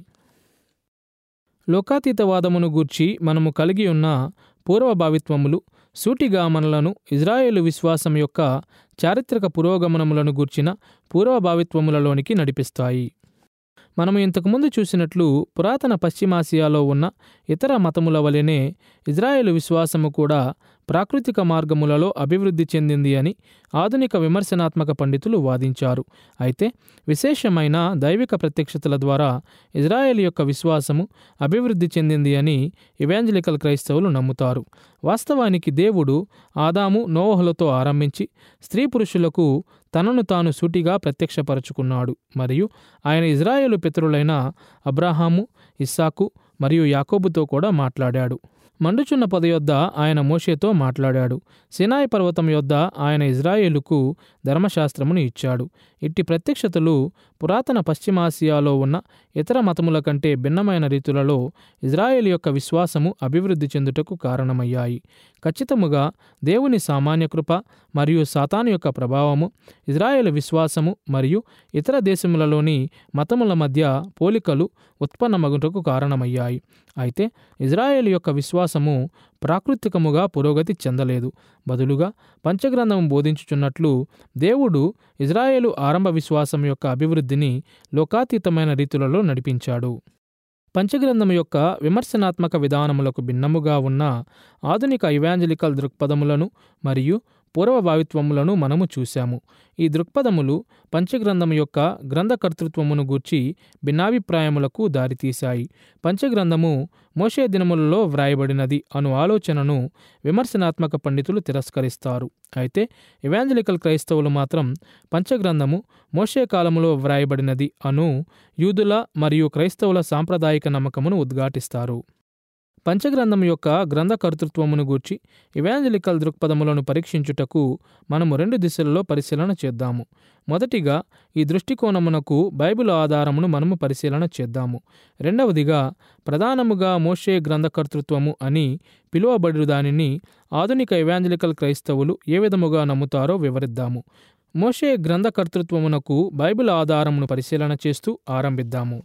A: లోకాతీతవాదమును గూర్చి మనము కలిగి ఉన్న పూర్వభావిత్వములు సూటిగా మనలను ఇజ్రాయేలు విశ్వాసం యొక్క చారిత్రక పురోగమనములను గూర్చిన పూర్వభావిత్వములలోనికి నడిపిస్తాయి మనము ఇంతకుముందు చూసినట్లు పురాతన పశ్చిమాసియాలో ఉన్న ఇతర మతముల వలెనే ఇజ్రాయేలు విశ్వాసము కూడా ప్రాకృతిక మార్గములలో అభివృద్ధి చెందింది అని ఆధునిక విమర్శనాత్మక పండితులు వాదించారు అయితే విశేషమైన దైవిక ప్రత్యక్షతల ద్వారా ఇజ్రాయేల్ యొక్క విశ్వాసము అభివృద్ధి చెందింది అని ఇవాంజలికల్ క్రైస్తవులు నమ్ముతారు వాస్తవానికి దేవుడు ఆదాము నోవహులతో ఆరంభించి స్త్రీ పురుషులకు తనను తాను సూటిగా ప్రత్యక్షపరచుకున్నాడు మరియు ఆయన ఇజ్రాయేలు పితరులైన అబ్రాహాము ఇస్సాకు మరియు యాకోబుతో కూడా మాట్లాడాడు మండుచున్న పొద యొద్ద ఆయన మోషేతో మాట్లాడాడు సినాయి పర్వతం యొద్ద ఆయన ఇజ్రాయేలుకు ధర్మశాస్త్రమును ఇచ్చాడు ఇట్టి ప్రత్యక్షతలు పురాతన పశ్చిమాసియాలో ఉన్న ఇతర మతముల కంటే భిన్నమైన రీతులలో ఇజ్రాయేల్ యొక్క విశ్వాసము అభివృద్ధి చెందుటకు కారణమయ్యాయి ఖచ్చితముగా దేవుని సామాన్య కృప మరియు సాతాను యొక్క ప్రభావము ఇజ్రాయేల్ విశ్వాసము మరియు ఇతర దేశములలోని మతముల మధ్య పోలికలు ఉత్పన్నమగుటకు కారణమయ్యాయి అయితే ఇజ్రాయేల్ యొక్క విశ్వాసము ప్రాకృతికముగా పురోగతి చెందలేదు బదులుగా పంచగ్రంథం బోధించుచున్నట్లు దేవుడు ఇజ్రాయేలు ఆరంభ విశ్వాసం యొక్క అభివృద్ధిని లోకాతీతమైన రీతులలో నడిపించాడు పంచగ్రంథం యొక్క విమర్శనాత్మక విధానములకు భిన్నముగా ఉన్న ఆధునిక ఇవాంజలికల్ దృక్పథములను మరియు పూర్వభావిత్వములను మనము చూశాము ఈ దృక్పథములు పంచగ్రంథం యొక్క గ్రంథకర్తృత్వమును గూర్చి భిన్నాభిప్రాయములకు దారితీశాయి పంచగ్రంథము మోషే దినములలో వ్రాయబడినది అను ఆలోచనను విమర్శనాత్మక పండితులు తిరస్కరిస్తారు అయితే ఇవాంజలికల్ క్రైస్తవులు మాత్రం పంచగ్రంథము మోషే కాలములో వ్రాయబడినది అను యూదుల మరియు క్రైస్తవుల సాంప్రదాయిక నమ్మకమును ఉద్ఘాటిస్తారు పంచగ్రంథం యొక్క గ్రంథకర్తృత్వమును గూర్చి ఇవాంజలికల్ దృక్పథములను పరీక్షించుటకు మనము రెండు దిశలలో పరిశీలన చేద్దాము మొదటిగా ఈ దృష్టికోణమునకు బైబిల్ ఆధారమును మనము పరిశీలన చేద్దాము రెండవదిగా ప్రధానముగా మోషే గ్రంథకర్తృత్వము అని పిలువబడు దానిని ఆధునిక ఇవాంజలికల్ క్రైస్తవులు ఏ విధముగా నమ్ముతారో వివరిద్దాము మోషే గ్రంథకర్తృత్వమునకు బైబిల్ ఆధారమును పరిశీలన చేస్తూ ఆరంభిద్దాము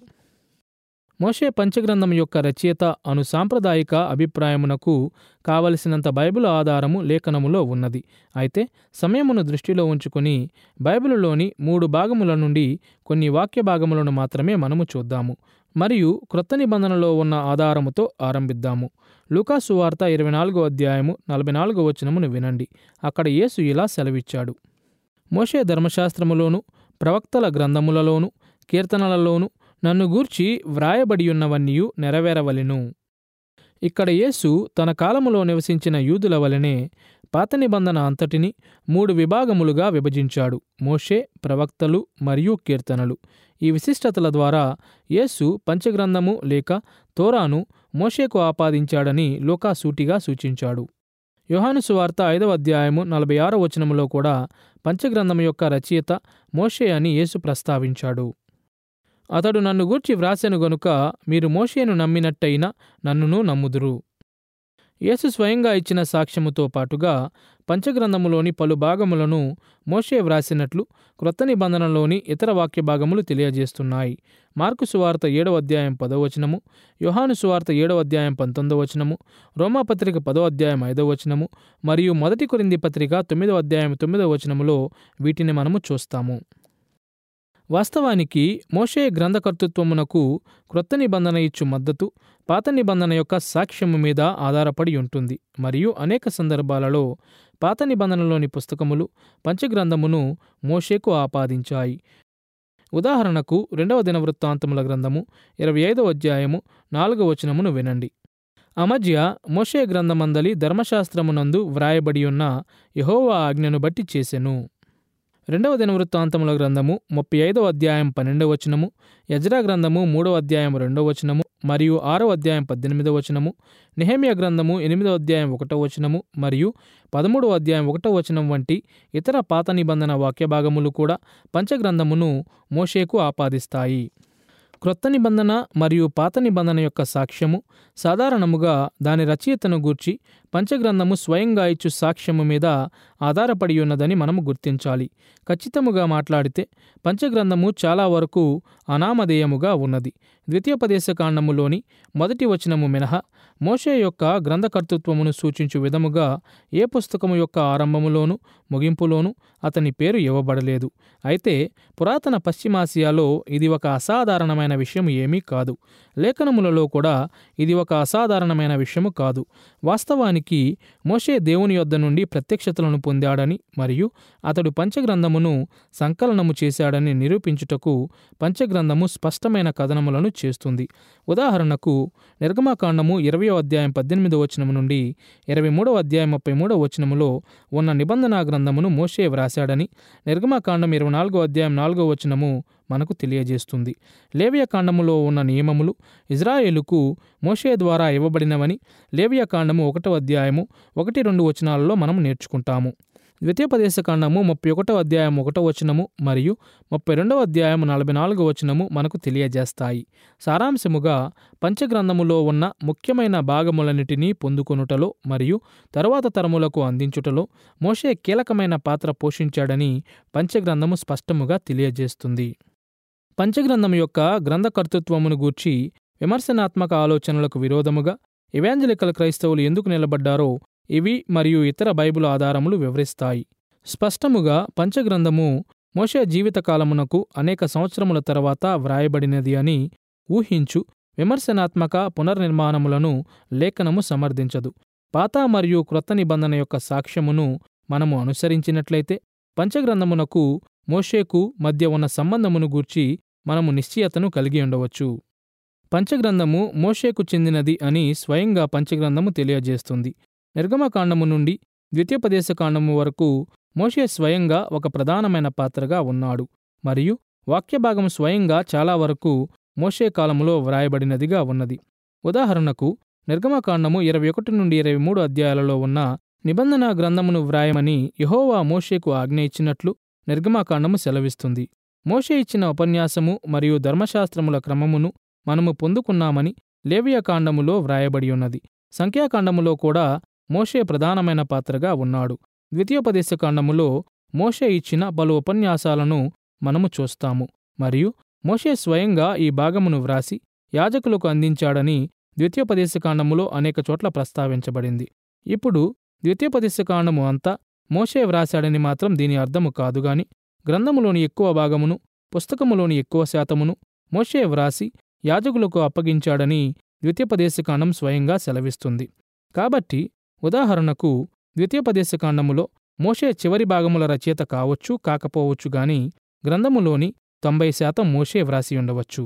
A: మోషే పంచగ్రంథం యొక్క రచయిత అను సాంప్రదాయిక అభిప్రాయమునకు కావలసినంత బైబిల్ ఆధారము లేఖనములో ఉన్నది అయితే సమయమును దృష్టిలో ఉంచుకుని బైబిలులోని మూడు భాగముల నుండి కొన్ని వాక్య భాగములను మాత్రమే మనము చూద్దాము మరియు క్రొత్త నిబంధనలో ఉన్న ఆధారముతో ఆరంభిద్దాము లూకాసు వార్త ఇరవై నాలుగో అధ్యాయము నలభై నాలుగో వచనమును వినండి అక్కడ యేసు ఇలా సెలవిచ్చాడు మోషే ధర్మశాస్త్రములోను ప్రవక్తల గ్రంథములలోను కీర్తనలలోను నన్ను గూర్చి వ్రాయబడియున్నవన్నీయు నెరవేరవలెను ఇక్కడ యేసు తన కాలములో నివసించిన యూదుల వలనే పాత నిబంధన అంతటిని మూడు విభాగములుగా విభజించాడు మోషే ప్రవక్తలు మరియు కీర్తనలు ఈ విశిష్టతల ద్వారా యేసు పంచగ్రంథము లేక తోరాను మోషేకు ఆపాదించాడని లోకా సూటిగా సూచించాడు యోహాను సువార్త ఐదవ అధ్యాయము నలభై ఆరో వచనములో కూడా పంచగ్రంథం యొక్క రచయిత మోషే అని యేసు ప్రస్తావించాడు అతడు నన్ను గూర్చి వ్రాసెను గనుక మీరు మోషేను నమ్మినట్టయినా నన్నును నమ్ముదురు యేసు స్వయంగా ఇచ్చిన సాక్ష్యముతో పాటుగా పంచగ్రంథములోని పలు భాగములను మోషే వ్రాసినట్లు క్రొత్త నిబంధనలోని ఇతర వాక్య భాగములు తెలియజేస్తున్నాయి మార్కు సువార్త ఏడవ అధ్యాయం పదవ వచనము యోహాను సువార్త ఏడవ అధ్యాయం పంతొమ్మిదవ వచనము రోమాపత్రిక పదో అధ్యాయం ఐదవ వచనము మరియు మొదటి కొరింది పత్రిక తొమ్మిదవ అధ్యాయం తొమ్మిదవ వచనములో వీటిని మనము చూస్తాము వాస్తవానికి మోషే గ్రంథకర్తృత్వమునకు క్రొత్త నిబంధన ఇచ్చు మద్దతు పాత నిబంధన యొక్క సాక్ష్యము మీద ఆధారపడి ఉంటుంది మరియు అనేక సందర్భాలలో పాత నిబంధనలోని పుస్తకములు పంచగ్రంథమును మోషేకు ఆపాదించాయి ఉదాహరణకు రెండవ దినవృత్తాంతముల గ్రంథము ఇరవై ఐదవ అధ్యాయము నాలుగవ వచనమును వినండి ఆ మధ్య మోషే గ్రంథమందలి ధర్మశాస్త్రమునందు వ్రాయబడి ఉన్న యహోవా ఆజ్ఞను బట్టి చేసెను రెండవ దినవృత్తాంతముల గ్రంథము ముప్పై ఐదవ అధ్యాయం పన్నెండవ వచనము యజ్రా గ్రంథము మూడవ అధ్యాయం రెండవ వచనము మరియు ఆరవ అధ్యాయం పద్దెనిమిదవ వచనము నెహమియా గ్రంథము ఎనిమిదవ అధ్యాయం ఒకటవ వచనము మరియు పదమూడవ అధ్యాయం ఒకటవ వచనం వంటి ఇతర పాత నిబంధన వాక్య భాగములు కూడా పంచగ్రంథమును మోషేకు ఆపాదిస్తాయి క్రొత్త నిబంధన మరియు పాత నిబంధన యొక్క సాక్ష్యము సాధారణముగా దాని రచయితను గూర్చి పంచగ్రంథము స్వయంగా ఇచ్చు సాక్ష్యము మీద ఆధారపడి ఉన్నదని మనము గుర్తించాలి ఖచ్చితముగా మాట్లాడితే పంచగ్రంథము చాలా వరకు అనామధేయముగా ఉన్నది ద్వితీయోపదేశ కాండములోని మొదటి వచనము మినహా మోషే యొక్క గ్రంథకర్తృత్వమును సూచించు విధముగా ఏ పుస్తకము యొక్క ఆరంభములోను ముగింపులోను అతని పేరు ఇవ్వబడలేదు అయితే పురాతన పశ్చిమాసియాలో ఇది ఒక అసాధారణమైన విషయం ఏమీ కాదు లేఖనములలో కూడా ఇది ఒక అసాధారణమైన విషయము కాదు వాస్తవానికి మోషే దేవుని యొద్ద నుండి ప్రత్యక్షతలను పొందాడని మరియు అతడు పంచగ్రంథమును సంకలనము చేశాడని నిరూపించుటకు పంచగ్రంథము స్పష్టమైన కథనములను చేస్తుంది ఉదాహరణకు నిర్గమాకాండము ఇరవయో అధ్యాయం పద్దెనిమిదవ వచనము నుండి ఇరవై మూడవ అధ్యాయం ముప్పై మూడవ వచనములో ఉన్న నిబంధనా గ్రంథమును మోషే వ్రాశాడని నిర్గమాకాండం ఇరవై నాలుగో అధ్యాయం నాలుగో వచనము మనకు తెలియజేస్తుంది లేవియ కాండములో ఉన్న నియమములు ఇజ్రాయేలుకు మోషే ద్వారా ఇవ్వబడినవని లేవియ కాండము ఒకటో అధ్యాయము ఒకటి రెండు వచనాలలో మనం నేర్చుకుంటాము ద్వితీయోపదేశ కాండము ముప్పై ఒకటో అధ్యాయం ఒకటో వచనము మరియు ముప్పై రెండవ అధ్యాయం నలభై నాలుగో వచనము మనకు తెలియజేస్తాయి సారాంశముగా పంచగ్రంథములో ఉన్న ముఖ్యమైన భాగములన్నిటినీ పొందుకొనుటలో మరియు తరువాత తరములకు అందించుటలో మోషే కీలకమైన పాత్ర పోషించాడని పంచగ్రంథము స్పష్టముగా తెలియజేస్తుంది పంచగ్రంథం యొక్క గ్రంథకర్తృత్వమును గూర్చి విమర్శనాత్మక ఆలోచనలకు విరోధముగా ఇవాంజలికల్ క్రైస్తవులు ఎందుకు నిలబడ్డారో ఇవి మరియు ఇతర బైబిల్ ఆధారములు వివరిస్తాయి స్పష్టముగా పంచగ్రంథము మోషే జీవితకాలమునకు అనేక సంవత్సరముల తర్వాత వ్రాయబడినది అని ఊహించు విమర్శనాత్మక పునర్నిర్మాణములను లేఖనము సమర్థించదు పాత మరియు క్రొత్త నిబంధన యొక్క సాక్ష్యమును మనము అనుసరించినట్లయితే పంచగ్రంథమునకు మోషేకు మధ్య ఉన్న సంబంధమును గూర్చి మనము నిశ్చయతను కలిగి ఉండవచ్చు పంచగ్రంథము మోషేకు చెందినది అని స్వయంగా పంచగ్రంథము తెలియజేస్తుంది నిర్గమకాండము నుండి ద్వితీయోపదేశకాండము వరకు మోషే స్వయంగా ఒక ప్రధానమైన పాత్రగా ఉన్నాడు మరియు వాక్యభాగం స్వయంగా చాలా వరకు మోషే కాలములో వ్రాయబడినదిగా ఉన్నది ఉదాహరణకు నిర్గమకాండము ఇరవై ఒకటి నుండి ఇరవై మూడు అధ్యాయాలలో ఉన్న నిబంధన గ్రంథమును వ్రాయమని యహోవా మోషేకు ఆజ్ఞ ఇచ్చినట్లు నిర్గమాకాండము సెలవిస్తుంది మోషే ఇచ్చిన ఉపన్యాసము మరియు ధర్మశాస్త్రముల క్రమమును మనము పొందుకున్నామని లేవియకాండములో వ్రాయబడి ఉన్నది సంఖ్యాకాండములో కూడా మోషే ప్రధానమైన పాత్రగా ఉన్నాడు ద్వితీయోపదేశకాండములో మోషే ఇచ్చిన పలు ఉపన్యాసాలను మనము చూస్తాము మరియు మోషే స్వయంగా ఈ భాగమును వ్రాసి యాజకులకు అందించాడని ద్వితీయోపదేశకాండములో అనేక చోట్ల ప్రస్తావించబడింది ఇప్పుడు ద్వితీయోపదేశకాండము అంతా మోషే వ్రాశాడని మాత్రం దీని అర్థము కాదుగాని గ్రంథములోని ఎక్కువ భాగమును పుస్తకములోని ఎక్కువ శాతమును మోషే వ్రాసి యాజకులకు అప్పగించాడని ద్వితీయోపదేశకాండం స్వయంగా సెలవిస్తుంది కాబట్టి ఉదాహరణకు ద్వితీయోపదేశకాండములో మోషే చివరి భాగముల రచయిత కావచ్చు కాకపోవచ్చు గాని గ్రంథములోని తొంభై శాతం మోషే వ్రాసి ఉండవచ్చు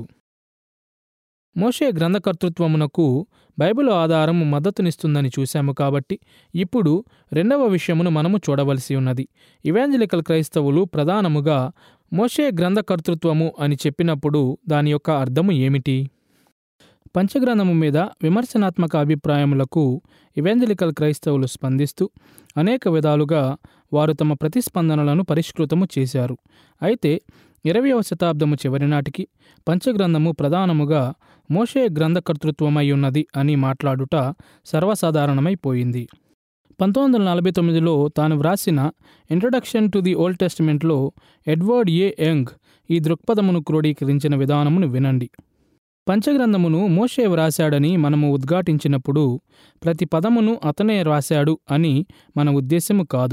A: మోషే గ్రంథకర్తృత్వమునకు బైబిల్ ఆధారం మద్దతునిస్తుందని చూశాము కాబట్టి ఇప్పుడు రెండవ విషయమును మనము చూడవలసి ఉన్నది ఇవాంజలికల్ క్రైస్తవులు ప్రధానముగా మోషే గ్రంథకర్తృత్వము అని చెప్పినప్పుడు దాని యొక్క అర్థము ఏమిటి పంచగ్రంథము మీద విమర్శనాత్మక అభిప్రాయములకు ఇవాంజలికల్ క్రైస్తవులు స్పందిస్తూ అనేక విధాలుగా వారు తమ ప్రతిస్పందనలను పరిష్కృతము చేశారు అయితే ఇరవయవ శతాబ్దము చివరి నాటికి పంచగ్రంథము ప్రధానముగా మోషే గ్రంథకర్తృత్వమై ఉన్నది అని మాట్లాడుట సర్వసాధారణమైపోయింది పంతొమ్మిది వందల నలభై తొమ్మిదిలో తాను వ్రాసిన ఇంట్రడక్షన్ టు ది ఓల్డ్ టెస్టిమెంట్లో ఎడ్వర్డ్ ఏ యంగ్ ఈ దృక్పథమును క్రోడీకరించిన విధానమును వినండి పంచగ్రంథమును మోషే వ్రాశాడని మనము ఉద్ఘాటించినప్పుడు ప్రతి పదమును అతనే వ్రాశాడు అని మన ఉద్దేశము కాదు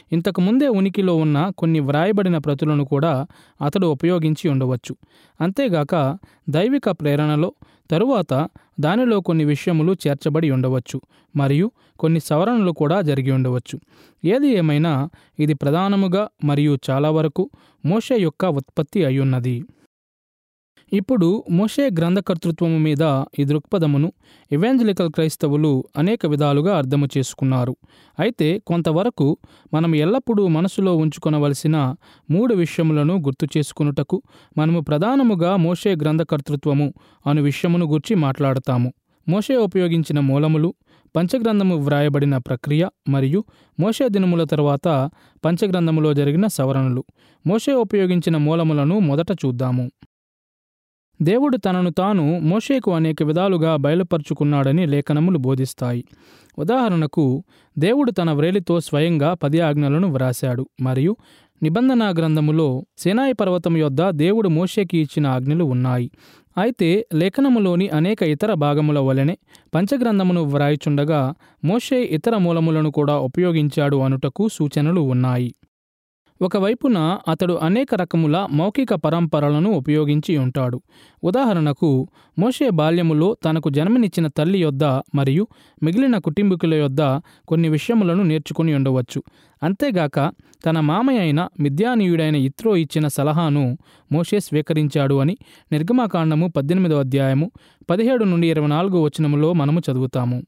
A: ఇంతకు ముందే ఉనికిలో ఉన్న కొన్ని వ్రాయబడిన ప్రతులను కూడా అతడు ఉపయోగించి ఉండవచ్చు అంతేగాక దైవిక ప్రేరణలో తరువాత దానిలో కొన్ని విషయములు చేర్చబడి ఉండవచ్చు మరియు కొన్ని సవరణలు కూడా జరిగి ఉండవచ్చు ఏది ఏమైనా ఇది ప్రధానముగా మరియు చాలా వరకు మోషే యొక్క ఉత్పత్తి అయ్యున్నది ఇప్పుడు మోషే గ్రంథకర్తృత్వము మీద ఈ దృక్పథమును ఇవాంజలికల్ క్రైస్తవులు అనేక విధాలుగా అర్థము చేసుకున్నారు అయితే కొంతవరకు మనం ఎల్లప్పుడూ మనసులో ఉంచుకొనవలసిన మూడు విషయములను గుర్తు చేసుకునుటకు మనము ప్రధానముగా మోషే గ్రంథకర్తృత్వము అను విషయమును గురించి మాట్లాడతాము మోషే ఉపయోగించిన మూలములు పంచగ్రంథము వ్రాయబడిన ప్రక్రియ మరియు మోషే దినముల తర్వాత పంచగ్రంథములో జరిగిన సవరణలు మోషే ఉపయోగించిన మూలములను మొదట చూద్దాము దేవుడు తనను తాను మోషేకు అనేక విధాలుగా బయలుపరుచుకున్నాడని లేఖనములు బోధిస్తాయి ఉదాహరణకు దేవుడు తన వ్రేలితో స్వయంగా పది ఆజ్ఞలను వ్రాశాడు మరియు నిబంధనా గ్రంథములో సేనాయి పర్వతం యొద్ద దేవుడు మోషేకి ఇచ్చిన ఆజ్ఞలు ఉన్నాయి అయితే లేఖనములోని అనేక ఇతర భాగముల వలెనే పంచగ్రంథమును వ్రాయిచుండగా మోషే ఇతర మూలములను కూడా ఉపయోగించాడు అనుటకు సూచనలు ఉన్నాయి ఒకవైపున అతడు అనేక రకముల మౌఖిక పరంపరలను ఉపయోగించి ఉంటాడు ఉదాహరణకు మోషే బాల్యములో తనకు జన్మనిచ్చిన తల్లి యొద్ద మరియు మిగిలిన కుటుంబీకుల యొద్ద కొన్ని విషయములను నేర్చుకుని ఉండవచ్చు అంతేగాక తన మామయ్య అయిన మిథ్యానీయుడైన ఇత్రో ఇచ్చిన సలహాను మోషే స్వీకరించాడు అని నిర్గమాకాండము పద్దెనిమిదో అధ్యాయము పదిహేడు నుండి ఇరవై నాలుగు వచనములో మనము చదువుతాము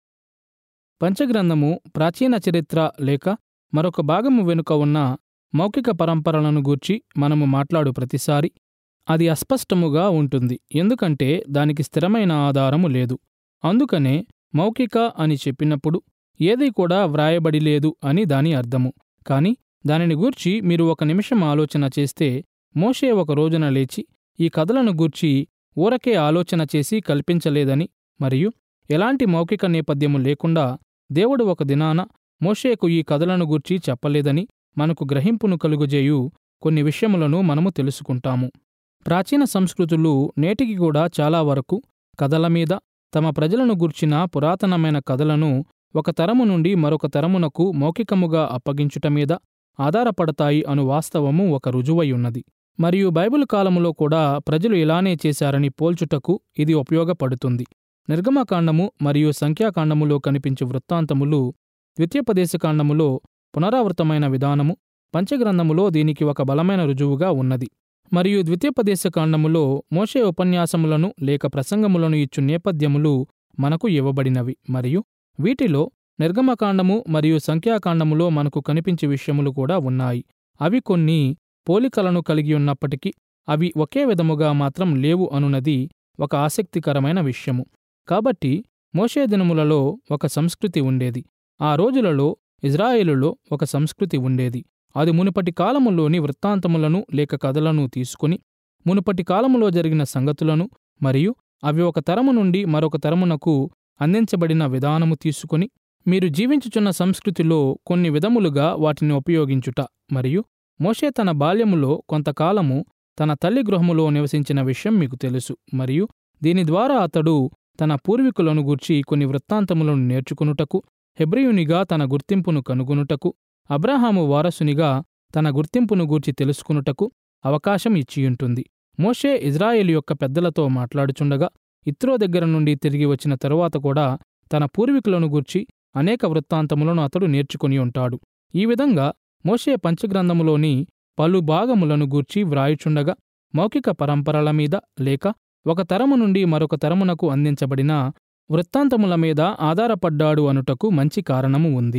A: పంచగ్రంథము ప్రాచీన చరిత్ర లేక మరొక భాగము వెనుక ఉన్న మౌఖిక పరంపరలను గూర్చి మనము మాట్లాడు ప్రతిసారి అది అస్పష్టముగా ఉంటుంది ఎందుకంటే దానికి స్థిరమైన ఆధారము లేదు అందుకనే మౌఖిక అని చెప్పినప్పుడు ఏదీ కూడా వ్రాయబడి లేదు అని దాని అర్థము కాని దానిని గూర్చి మీరు ఒక నిమిషం ఆలోచన చేస్తే మోషే ఒక రోజున లేచి ఈ కథలను గూర్చి ఊరకే ఆలోచన చేసి కల్పించలేదని మరియు ఎలాంటి మౌఖిక నేపథ్యము లేకుండా దేవుడు ఒక దినాన మోషేకు ఈ కథలను గూర్చి చెప్పలేదని మనకు గ్రహింపును కలుగజేయు కొన్ని విషయములను మనము తెలుసుకుంటాము ప్రాచీన సంస్కృతులు నేటికి కూడా చాలా వరకు కథల మీద తమ ప్రజలను గూర్చిన పురాతనమైన కథలను ఒక తరము నుండి మరొక తరమునకు మౌఖికముగా అప్పగించుట మీద ఆధారపడతాయి అను వాస్తవము ఒక రుజువై ఉన్నది మరియు బైబిల్ కాలములో కూడా ప్రజలు ఇలానే చేశారని పోల్చుటకు ఇది ఉపయోగపడుతుంది నిర్గమకాండము మరియు సంఖ్యాకాండములో కనిపించే వృత్తాంతములు ద్వితీయోపదేశకాండములో పునరావృతమైన విధానము పంచగ్రంథములో దీనికి ఒక బలమైన రుజువుగా ఉన్నది మరియు ద్వితీయోపదేశకాండములో మోషే ఉపన్యాసములను లేక ప్రసంగములను ఇచ్చు నేపథ్యములు మనకు ఇవ్వబడినవి మరియు వీటిలో నిర్గమకాండము మరియు సంఖ్యాకాండములో మనకు కనిపించే విషయములు కూడా ఉన్నాయి అవి కొన్ని పోలికలను కలిగి ఉన్నప్పటికీ అవి ఒకే విధముగా మాత్రం లేవు అనున్నది ఒక ఆసక్తికరమైన విషయము కాబట్టి మోషే దినములలో ఒక సంస్కృతి ఉండేది ఆ రోజులలో ఇజ్రాయేలులో ఒక సంస్కృతి ఉండేది అది మునుపటి కాలములోని వృత్తాంతములను లేక కథలను తీసుకుని మునుపటి కాలములో జరిగిన సంగతులను మరియు అవి ఒక తరము నుండి మరొక తరమునకు అందించబడిన విధానము తీసుకుని మీరు జీవించుచున్న సంస్కృతిలో కొన్ని విధములుగా వాటిని ఉపయోగించుట మరియు మోషే తన బాల్యములో కొంతకాలము తన తల్లి గృహములో నివసించిన విషయం మీకు తెలుసు మరియు దీని ద్వారా అతడు తన పూర్వీకులను గూర్చి కొన్ని వృత్తాంతములను నేర్చుకునుటకు హెబ్రియునిగా తన గుర్తింపును కనుగొనుటకు అబ్రహాము వారసునిగా తన గుర్తింపును గూర్చి తెలుసుకునుటకు అవకాశం ఇచ్చియుంటుంది మోషే ఇజ్రాయేల్ యొక్క పెద్దలతో మాట్లాడుచుండగా ఇత్రో దగ్గర నుండి తిరిగి వచ్చిన తరువాత కూడా తన పూర్వీకులను గూర్చి అనేక వృత్తాంతములను అతడు నేర్చుకుని ఉంటాడు ఈ విధంగా మోషే పంచగ్రంథములోని పలు భాగములను గూర్చి వ్రాయుచుండగా మౌఖిక పరంపరల మీద లేక ఒక తరము నుండి మరొక తరమునకు అందించబడిన వృత్తాంతముల మీద ఆధారపడ్డాడు అనుటకు మంచి కారణము ఉంది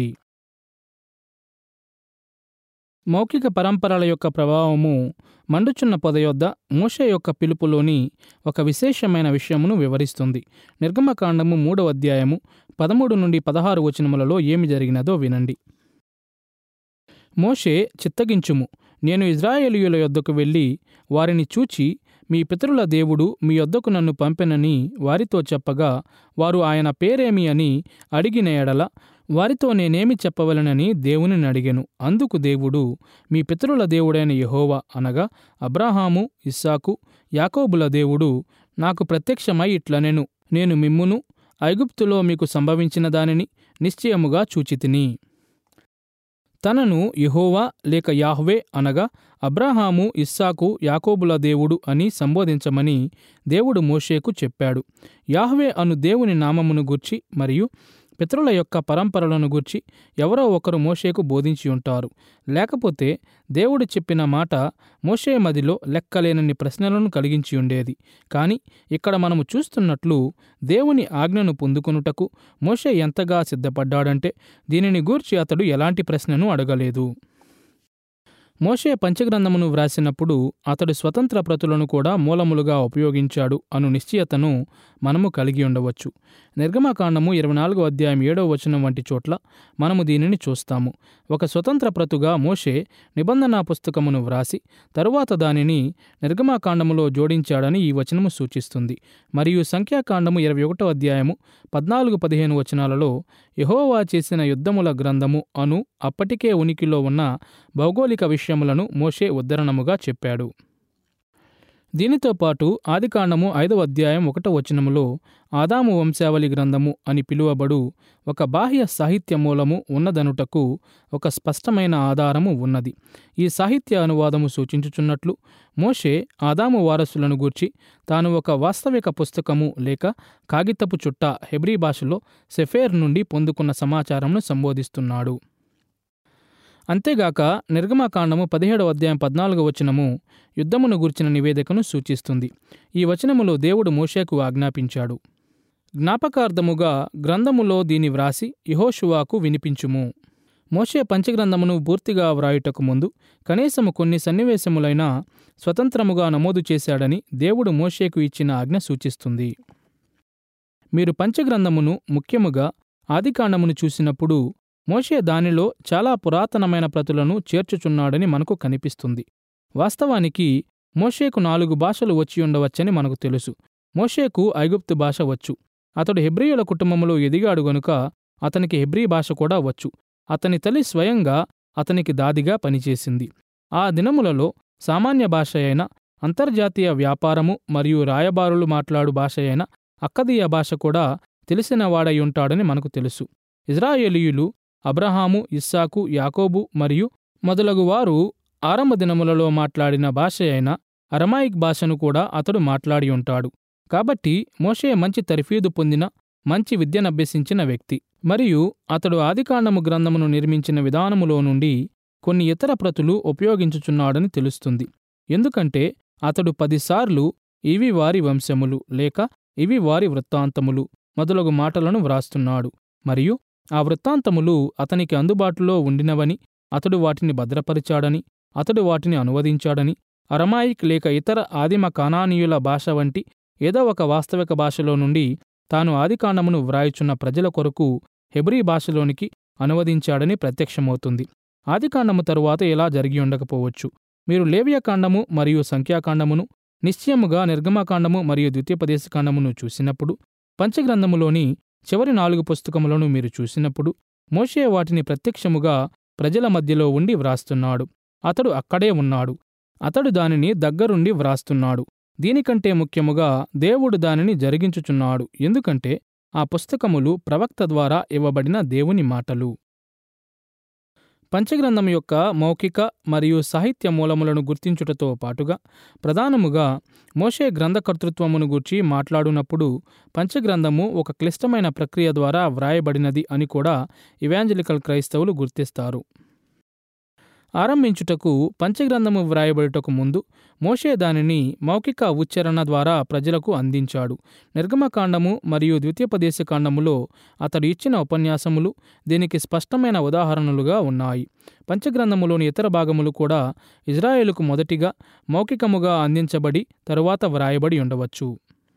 A: మౌఖిక పరంపరల యొక్క ప్రభావము మండుచున్న పొద యొద్ద మోషే యొక్క పిలుపులోని ఒక విశేషమైన విషయమును వివరిస్తుంది నిర్గమకాండము మూడవ అధ్యాయము పదమూడు నుండి పదహారు వచనములలో ఏమి జరిగినదో వినండి మోషే చిత్తగించుము నేను ఇజ్రాయేలీయుల యొద్దకు వెళ్ళి వారిని చూచి మీ పితరుల దేవుడు మీ యొద్దకు నన్ను పంపెనని వారితో చెప్పగా వారు ఆయన పేరేమి అని అడిగిన ఎడల వారితో నేనేమి చెప్పవలనని దేవుని అడిగెను అందుకు దేవుడు మీ పితరుల దేవుడైన యెహోవా అనగా అబ్రాహాము ఇస్సాకు యాకోబుల దేవుడు నాకు ప్రత్యక్షమై ఇట్లనెను నేను మిమ్మును ఐగుప్తులో మీకు సంభవించిన దానిని నిశ్చయముగా చూచితిని తనను యెహోవా లేక యాహ్వే అనగా అబ్రాహాము ఇస్సాకు యాకోబుల దేవుడు అని సంబోధించమని దేవుడు మోషేకు చెప్పాడు యాహ్వే అను దేవుని నామమును గూర్చి మరియు పితరుల యొక్క పరంపరలను గూర్చి ఎవరో ఒకరు మోషేకు బోధించి ఉంటారు లేకపోతే దేవుడు చెప్పిన మాట మోషే మదిలో లెక్కలేనన్ని ప్రశ్నలను కలిగించి ఉండేది కానీ ఇక్కడ మనము చూస్తున్నట్లు దేవుని ఆజ్ఞను పొందుకొనుటకు మోషే ఎంతగా సిద్ధపడ్డాడంటే దీనిని గూర్చి అతడు ఎలాంటి ప్రశ్నను అడగలేదు మోషే పంచగ్రంథమును వ్రాసినప్పుడు అతడు స్వతంత్ర ప్రతులను కూడా మూలములుగా ఉపయోగించాడు అను నిశ్చయతను మనము కలిగి ఉండవచ్చు నిర్గమకాండము ఇరవై నాలుగో అధ్యాయం ఏడవ వచనం వంటి చోట్ల మనము దీనిని చూస్తాము ఒక స్వతంత్ర ప్రతుగా మోషే నిబంధన పుస్తకమును వ్రాసి తరువాత దానిని నిర్గమకాండములో జోడించాడని ఈ వచనము సూచిస్తుంది మరియు సంఖ్యాకాండము ఇరవై ఒకటో అధ్యాయము పద్నాలుగు పదిహేను వచనాలలో యహోవా చేసిన యుద్ధముల గ్రంథము అను అప్పటికే ఉనికిలో ఉన్న భౌగోళిక విషయములను మోషే ఉద్ధరణముగా చెప్పాడు దీనితో పాటు ఆదికాండము ఐదవ అధ్యాయం ఒకటో వచనములో ఆదాము వంశావళి గ్రంథము అని పిలువబడు ఒక బాహ్య సాహిత్య మూలము ఉన్నదనుటకు ఒక స్పష్టమైన ఆధారము ఉన్నది ఈ సాహిత్య అనువాదము సూచించుచున్నట్లు మోషే ఆదాము వారసులను గూర్చి తాను ఒక వాస్తవిక పుస్తకము లేక కాగితపు చుట్ట హెబ్రీ భాషలో సెఫేర్ నుండి పొందుకున్న సమాచారంను సంబోధిస్తున్నాడు అంతేగాక నిర్గమకాండము పదిహేడవ అధ్యాయం పద్నాలుగో వచనము యుద్ధమును గుర్చిన నివేదికను సూచిస్తుంది ఈ వచనములో దేవుడు మోషేకు ఆజ్ఞాపించాడు జ్ఞాపకార్థముగా గ్రంథములో దీని వ్రాసి యహోషువాకు వినిపించుము మోషే పంచగ్రంథమును పూర్తిగా వ్రాయుటకు ముందు కనీసము కొన్ని సన్నివేశములైన స్వతంత్రముగా నమోదు చేశాడని దేవుడు మోషేకు ఇచ్చిన ఆజ్ఞ సూచిస్తుంది మీరు పంచగ్రంథమును ముఖ్యముగా ఆదికాండమును చూసినప్పుడు మోషే దానిలో చాలా పురాతనమైన ప్రతులను చేర్చుచున్నాడని మనకు కనిపిస్తుంది వాస్తవానికి మోషేకు నాలుగు భాషలు వచ్చి ఉండవచ్చని మనకు తెలుసు మోషేకు ఐగుప్తు భాష వచ్చు అతడు హెబ్రియుల కుటుంబంలో ఎదిగాడు గనుక అతనికి హెబ్రీ భాష కూడా వచ్చు అతని తల్లి స్వయంగా అతనికి దాదిగా పనిచేసింది ఆ దినములలో సామాన్య భాష అయిన అంతర్జాతీయ వ్యాపారము మరియు రాయబారులు మాట్లాడు భాష అయిన అక్కదీయ భాష కూడా తెలిసినవాడై ఉంటాడని మనకు తెలుసు ఇజ్రాయేలీయులు అబ్రహాము ఇస్సాకు యాకోబు మరియు మొదలగు వారు ఆరంభ దినములలో మాట్లాడిన భాష అయిన అరమాయిక్ భాషను కూడా అతడు మాట్లాడి ఉంటాడు కాబట్టి మోషే మంచి తర్ఫీదు పొందిన మంచి విద్యనభ్యసించిన వ్యక్తి మరియు అతడు ఆదికాండము గ్రంథమును నిర్మించిన విధానములో నుండి కొన్ని ఇతర ప్రతులు ఉపయోగించుచున్నాడని తెలుస్తుంది ఎందుకంటే అతడు పదిసార్లు ఇవి వారి వంశములు లేక ఇవి వారి వృత్తాంతములు మొదలగు మాటలను వ్రాస్తున్నాడు మరియు ఆ వృత్తాంతములు అతనికి అందుబాటులో ఉండినవని అతడు వాటిని భద్రపరిచాడని అతడు వాటిని అనువదించాడని అరమాయిక్ లేక ఇతర ఆదిమ కానానీయుల భాష వంటి ఏదో ఒక వాస్తవిక భాషలో నుండి తాను ఆదికాండమును వ్రాయుచున్న ప్రజల కొరకు హెబ్రీ భాషలోనికి అనువదించాడని ప్రత్యక్షమవుతుంది ఆదికాండము తరువాత ఇలా జరిగి ఉండకపోవచ్చు మీరు లేవియకాండము మరియు సంఖ్యాకాండమును నిశ్చయముగా నిర్గమకాండము మరియు ద్వితీయోపదేశకాండమును చూసినప్పుడు పంచగ్రంథములోని చివరి నాలుగు పుస్తకములను మీరు చూసినప్పుడు మోషే వాటిని ప్రత్యక్షముగా ప్రజల మధ్యలో ఉండి వ్రాస్తున్నాడు అతడు అక్కడే ఉన్నాడు అతడు దానిని దగ్గరుండి వ్రాస్తున్నాడు దీనికంటే ముఖ్యముగా దేవుడు దానిని జరిగించుచున్నాడు ఎందుకంటే ఆ పుస్తకములు ప్రవక్త ద్వారా ఇవ్వబడిన దేవుని మాటలు పంచగ్రంథం యొక్క మౌఖిక మరియు సాహిత్య మూలములను గుర్తించుటతో పాటుగా ప్రధానముగా మోషే గ్రంథకర్తృత్వమును గూర్చి మాట్లాడునప్పుడు పంచగ్రంథము ఒక క్లిష్టమైన ప్రక్రియ ద్వారా వ్రాయబడినది అని కూడా ఇవాంజలికల్ క్రైస్తవులు గుర్తిస్తారు ఆరంభించుటకు పంచగ్రంథము వ్రాయబడుటకు ముందు మోషే దానిని మౌఖిక ఉచ్చారణ ద్వారా ప్రజలకు అందించాడు నిర్గమకాండము మరియు ద్వితీయోపదేశకాండములో అతడు ఇచ్చిన ఉపన్యాసములు దీనికి స్పష్టమైన ఉదాహరణలుగా ఉన్నాయి పంచగ్రంథములోని ఇతర భాగములు కూడా ఇజ్రాయేలుకు మొదటిగా మౌఖికముగా అందించబడి తరువాత వ్రాయబడి ఉండవచ్చు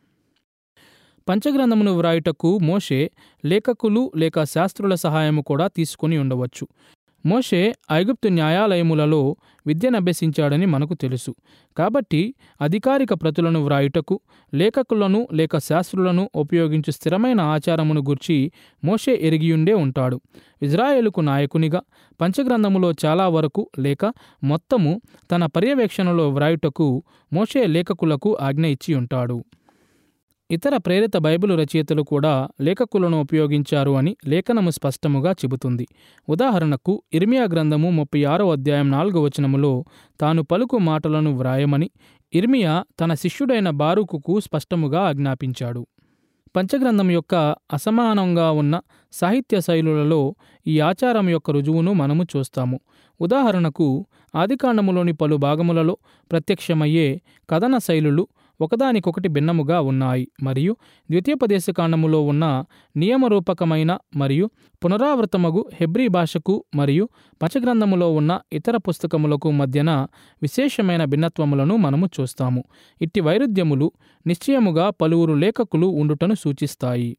A: పంచగ్రంథమును వ్రాయుటకు మోషే లేఖకులు లేక శాస్త్రుల సహాయము కూడా తీసుకుని ఉండవచ్చు మోషే ఐగుప్తు న్యాయాలయములలో విద్యనభ్యసించాడని మనకు తెలుసు కాబట్టి అధికారిక ప్రతులను వ్రాయుటకు లేఖకులను లేక శాస్త్రులను ఉపయోగించు స్థిరమైన ఆచారమును గుర్చి మోషే ఎరిగియుండే ఉంటాడు ఇజ్రాయేలుకు నాయకునిగా పంచగ్రంథములో చాలా వరకు లేక మొత్తము తన పర్యవేక్షణలో వ్రాయుటకు మోషే లేఖకులకు ఆజ్ఞ ఇచ్చి ఉంటాడు ఇతర ప్రేరిత బైబిలు రచయితలు కూడా లేఖకులను ఉపయోగించారు అని లేఖనము స్పష్టముగా చెబుతుంది ఉదాహరణకు ఇర్మియా గ్రంథము ముప్పై ఆరో అధ్యాయం నాలుగో వచనములో తాను పలుకు మాటలను వ్రాయమని ఇర్మియా తన శిష్యుడైన బారూకుకు స్పష్టముగా ఆజ్ఞాపించాడు పంచగ్రంథం యొక్క అసమానంగా ఉన్న సాహిత్య శైలులలో ఈ ఆచారం యొక్క రుజువును మనము చూస్తాము ఉదాహరణకు ఆదికాండములోని పలు భాగములలో ప్రత్యక్షమయ్యే కథన శైలులు ఒకదానికొకటి భిన్నముగా ఉన్నాయి మరియు ద్వితీయోపదేశకాండములో ఉన్న నియమరూపకమైన మరియు పునరావృతమగు హెబ్రీ భాషకు మరియు పంచగ్రంథములో ఉన్న ఇతర పుస్తకములకు మధ్యన విశేషమైన భిన్నత్వములను మనము చూస్తాము ఇట్టి వైరుధ్యములు నిశ్చయముగా పలువురు లేఖకులు ఉండుటను సూచిస్తాయి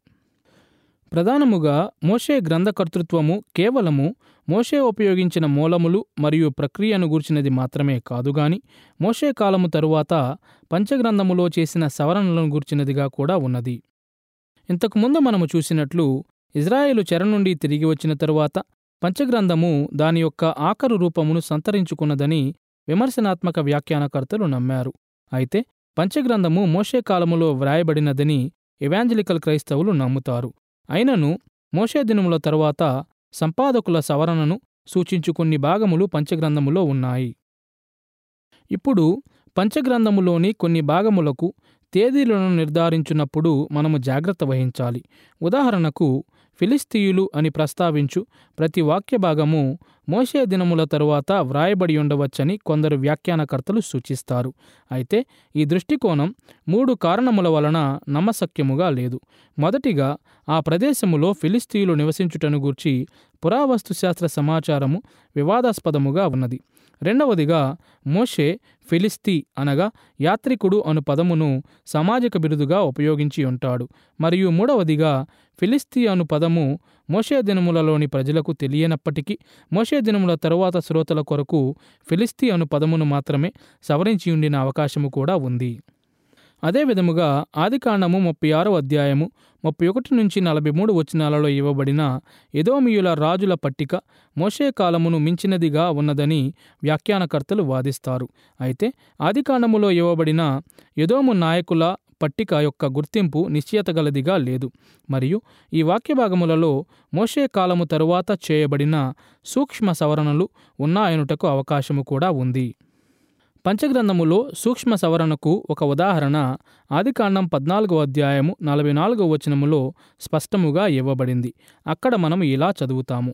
A: ప్రధానముగా మోషే గ్రంథకర్తృత్వము కేవలము మోషే ఉపయోగించిన మూలములు మరియు ప్రక్రియను గూర్చినది మాత్రమే కాదుగాని మోషే కాలము తరువాత పంచగ్రంథములో చేసిన సవరణలను గూర్చినదిగా కూడా ఉన్నది ఇంతకుముందు మనము చూసినట్లు ఇజ్రాయేలు చెర నుండి తిరిగి వచ్చిన తరువాత పంచగ్రంథము దాని యొక్క ఆఖరు రూపమును సంతరించుకున్నదని విమర్శనాత్మక వ్యాఖ్యానకర్తలు నమ్మారు అయితే పంచగ్రంథము మోషే కాలములో వ్రాయబడినదని ఎవాంజలికల్ క్రైస్తవులు నమ్ముతారు అయినను మోషే దినముల తరువాత సంపాదకుల సవరణను సూచించు కొన్ని భాగములు పంచగ్రంథములో ఉన్నాయి ఇప్పుడు పంచగ్రంథములోని కొన్ని భాగములకు తేదీలను నిర్ధారించున్నప్పుడు మనము జాగ్రత్త వహించాలి ఉదాహరణకు ఫిలిస్తీయులు అని ప్రస్తావించు ప్రతి వాక్య భాగము మోషే దినముల తరువాత వ్రాయబడి ఉండవచ్చని కొందరు వ్యాఖ్యానకర్తలు సూచిస్తారు అయితే ఈ దృష్టికోణం మూడు కారణముల వలన నమ్మశక్యముగా లేదు మొదటిగా ఆ ప్రదేశములో ఫిలిస్తీయులు నివసించుటను గూర్చి పురావస్తు శాస్త్ర సమాచారము వివాదాస్పదముగా ఉన్నది రెండవదిగా మోషే ఫిలిస్తీ అనగా యాత్రికుడు అను పదమును సామాజిక బిరుదుగా ఉపయోగించి ఉంటాడు మరియు మూడవదిగా ఫిలిస్తీ అను పదము మోషే దినములలోని ప్రజలకు తెలియనప్పటికీ మోషే దినముల తరువాత శ్రోతల కొరకు ఫిలిస్తీ అను పదమును మాత్రమే సవరించి ఉండిన అవకాశము కూడా ఉంది అదే విధముగా ఆదికాండము ముప్పై ఆరో అధ్యాయము ముప్పై ఒకటి నుంచి నలభై మూడు వచనాలలో ఇవ్వబడిన ఎదోమియుల రాజుల పట్టిక మోషే కాలమును మించినదిగా ఉన్నదని వ్యాఖ్యానకర్తలు వాదిస్తారు అయితే ఆదికాండములో ఇవ్వబడిన ఎదోము నాయకుల పట్టిక యొక్క గుర్తింపు నిశ్చయతగలదిగా లేదు మరియు ఈ వాక్యభాగములలో మోషే కాలము తరువాత చేయబడిన సూక్ష్మ సవరణలు ఉన్నాయనుటకు అవకాశము కూడా ఉంది పంచగ్రంథములో సూక్ష్మ సవరణకు ఒక ఉదాహరణ ఆదికాండం పద్నాలుగో అధ్యాయము నలభై నాలుగో వచనములో స్పష్టముగా ఇవ్వబడింది అక్కడ మనం ఇలా చదువుతాము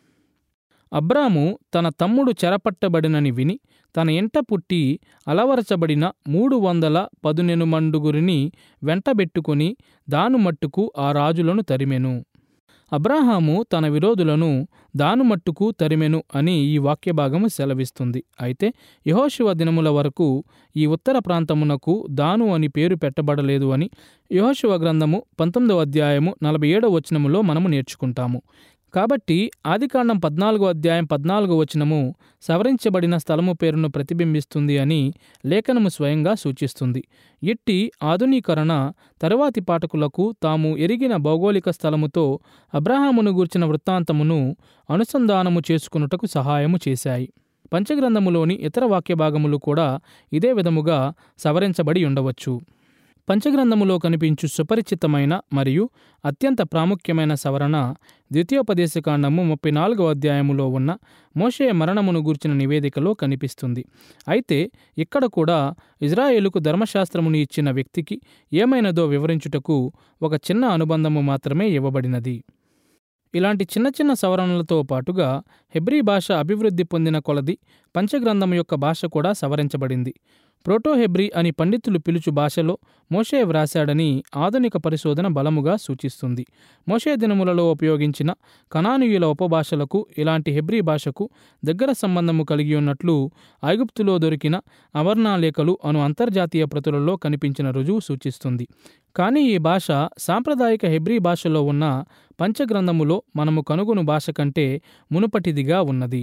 A: అబ్రాము తన తమ్ముడు చెరపట్టబడినని విని తన ఎంట పుట్టి అలవరచబడిన మూడు వందల పదునెనుమండుగురిని వెంటబెట్టుకుని దానుమట్టుకు ఆ రాజులను తరిమెను అబ్రాహాము తన విరోధులను దానుమట్టుకు తరిమెను అని ఈ వాక్యభాగము సెలవిస్తుంది అయితే యహోశివ దినముల వరకు ఈ ఉత్తర ప్రాంతమునకు దాను అని పేరు పెట్టబడలేదు అని యహోశివ గ్రంథము పంతొమ్మిదవ అధ్యాయము నలభై ఏడవ వచనములో మనము నేర్చుకుంటాము కాబట్టి ఆదికాండం పద్నాలుగో అధ్యాయం పద్నాలుగో వచనము సవరించబడిన స్థలము పేరును ప్రతిబింబిస్తుంది అని లేఖనము స్వయంగా సూచిస్తుంది ఇట్టి ఆధునీకరణ తరువాతి పాఠకులకు తాము ఎరిగిన భౌగోళిక స్థలముతో అబ్రహామును గూర్చిన వృత్తాంతమును అనుసంధానము చేసుకున్నటకు సహాయము చేశాయి పంచగ్రంథములోని ఇతర వాక్య భాగములు కూడా ఇదే విధముగా సవరించబడి ఉండవచ్చు పంచగ్రంథములో కనిపించు సుపరిచితమైన మరియు అత్యంత ప్రాముఖ్యమైన సవరణ ద్వితీయోపదేశకాండము ముప్పై నాలుగవ అధ్యాయములో ఉన్న మోషే మరణమును గూర్చిన నివేదికలో కనిపిస్తుంది అయితే ఇక్కడ కూడా ఇజ్రాయేలుకు ధర్మశాస్త్రమును ఇచ్చిన వ్యక్తికి ఏమైనదో వివరించుటకు ఒక చిన్న అనుబంధము మాత్రమే ఇవ్వబడినది ఇలాంటి చిన్న చిన్న సవరణలతో పాటుగా హెబ్రీ భాష అభివృద్ధి పొందిన కొలది పంచగ్రంథం యొక్క భాష కూడా సవరించబడింది ప్రోటో హెబ్రీ అని పండితులు పిలుచు భాషలో మోషే వ్రాశాడని ఆధునిక పరిశోధన బలముగా సూచిస్తుంది మోషే దినములలో ఉపయోగించిన కనానీయుల ఉపభాషలకు ఇలాంటి హెబ్రీ భాషకు దగ్గర సంబంధము కలిగి ఉన్నట్లు ఐగుప్తులో దొరికిన అవర్ణాలేఖలు అను అంతర్జాతీయ ప్రతులలో కనిపించిన రుజువు సూచిస్తుంది కానీ ఈ భాష సాంప్రదాయిక హెబ్రీ భాషలో ఉన్న పంచగ్రంథములో మనము కనుగొను భాష కంటే మునుపటిదిగా ఉన్నది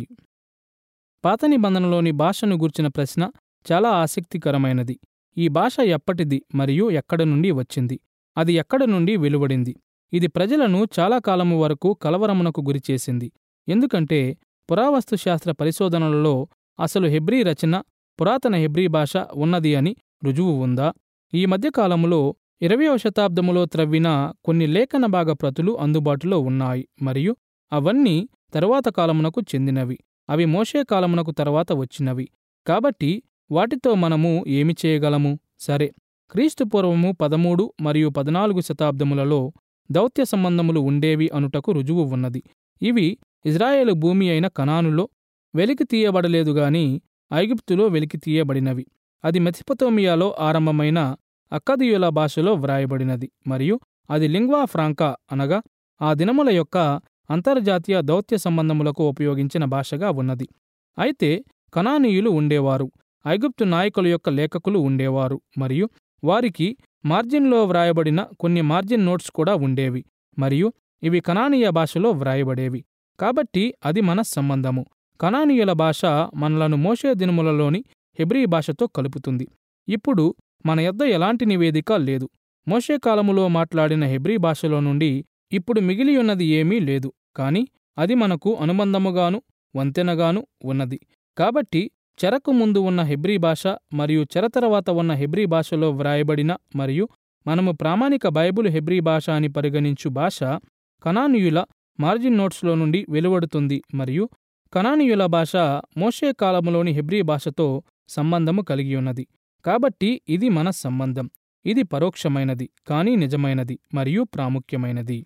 A: పాత నిబంధనలోని భాషను గూర్చిన ప్రశ్న చాలా ఆసక్తికరమైనది ఈ భాష ఎప్పటిది మరియు ఎక్కడ నుండి వచ్చింది అది ఎక్కడ నుండి వెలువడింది ఇది ప్రజలను చాలా కాలము వరకు కలవరమునకు గురిచేసింది ఎందుకంటే పురావస్తు శాస్త్ర పరిశోధనలలో అసలు హెబ్రీ రచన పురాతన హెబ్రీ భాష ఉన్నది అని రుజువు ఉందా ఈ మధ్యకాలములో ఇరవయవ శతాబ్దములో త్రవ్విన కొన్ని లేఖన భాగ ప్రతులు అందుబాటులో ఉన్నాయి మరియు అవన్నీ తరువాత కాలమునకు చెందినవి అవి మోషే కాలమునకు తర్వాత వచ్చినవి కాబట్టి వాటితో మనము ఏమి చేయగలము సరే క్రీస్తు పూర్వము పదమూడు మరియు పద్నాలుగు శతాబ్దములలో దౌత్య సంబంధములు ఉండేవి అనుటకు రుజువు ఉన్నది ఇవి ఇజ్రాయేలు భూమి అయిన కనానులో వెలికి తీయబడలేదు గాని ఐగుప్తులో వెలికి తీయబడినవి అది మెథిపతోమియాలో ఆరంభమైన అక్కదియుల భాషలో వ్రాయబడినది మరియు అది లింగ్వా ఫ్రాంకా అనగా ఆ దినముల యొక్క అంతర్జాతీయ దౌత్య సంబంధములకు ఉపయోగించిన భాషగా ఉన్నది అయితే కనానీయులు ఉండేవారు ఐగుప్తు నాయకుల యొక్క లేఖకులు ఉండేవారు మరియు వారికి మార్జిన్లో వ్రాయబడిన కొన్ని మార్జిన్ నోట్స్ కూడా ఉండేవి మరియు ఇవి కనానీయ భాషలో వ్రాయబడేవి కాబట్టి అది మన సంబంధము కనానీయుల భాష మనలను మోషే దినములలోని హెబ్రీ భాషతో కలుపుతుంది ఇప్పుడు మన యొద్ద ఎలాంటి నివేదిక లేదు మోషే కాలములో మాట్లాడిన హెబ్రీ భాషలో నుండి ఇప్పుడు మిగిలి ఉన్నది ఏమీ లేదు కాని అది మనకు అనుబంధముగాను వంతెనగాను ఉన్నది కాబట్టి చెరకు ముందు ఉన్న హెబ్రీ భాష మరియు చెర తర్వాత ఉన్న హెబ్రీ భాషలో వ్రాయబడిన మరియు మనము ప్రామాణిక బైబిల్ హెబ్రీ భాష అని పరిగణించు భాష కనానీయుల మార్జిన్ నోట్స్లో నుండి వెలువడుతుంది మరియు కనానీయుల భాష మోషే కాలములోని హెబ్రీ భాషతో సంబంధము కలిగి ఉన్నది కాబట్టి ఇది మన సంబంధం ఇది పరోక్షమైనది కానీ నిజమైనది మరియు ప్రాముఖ్యమైనది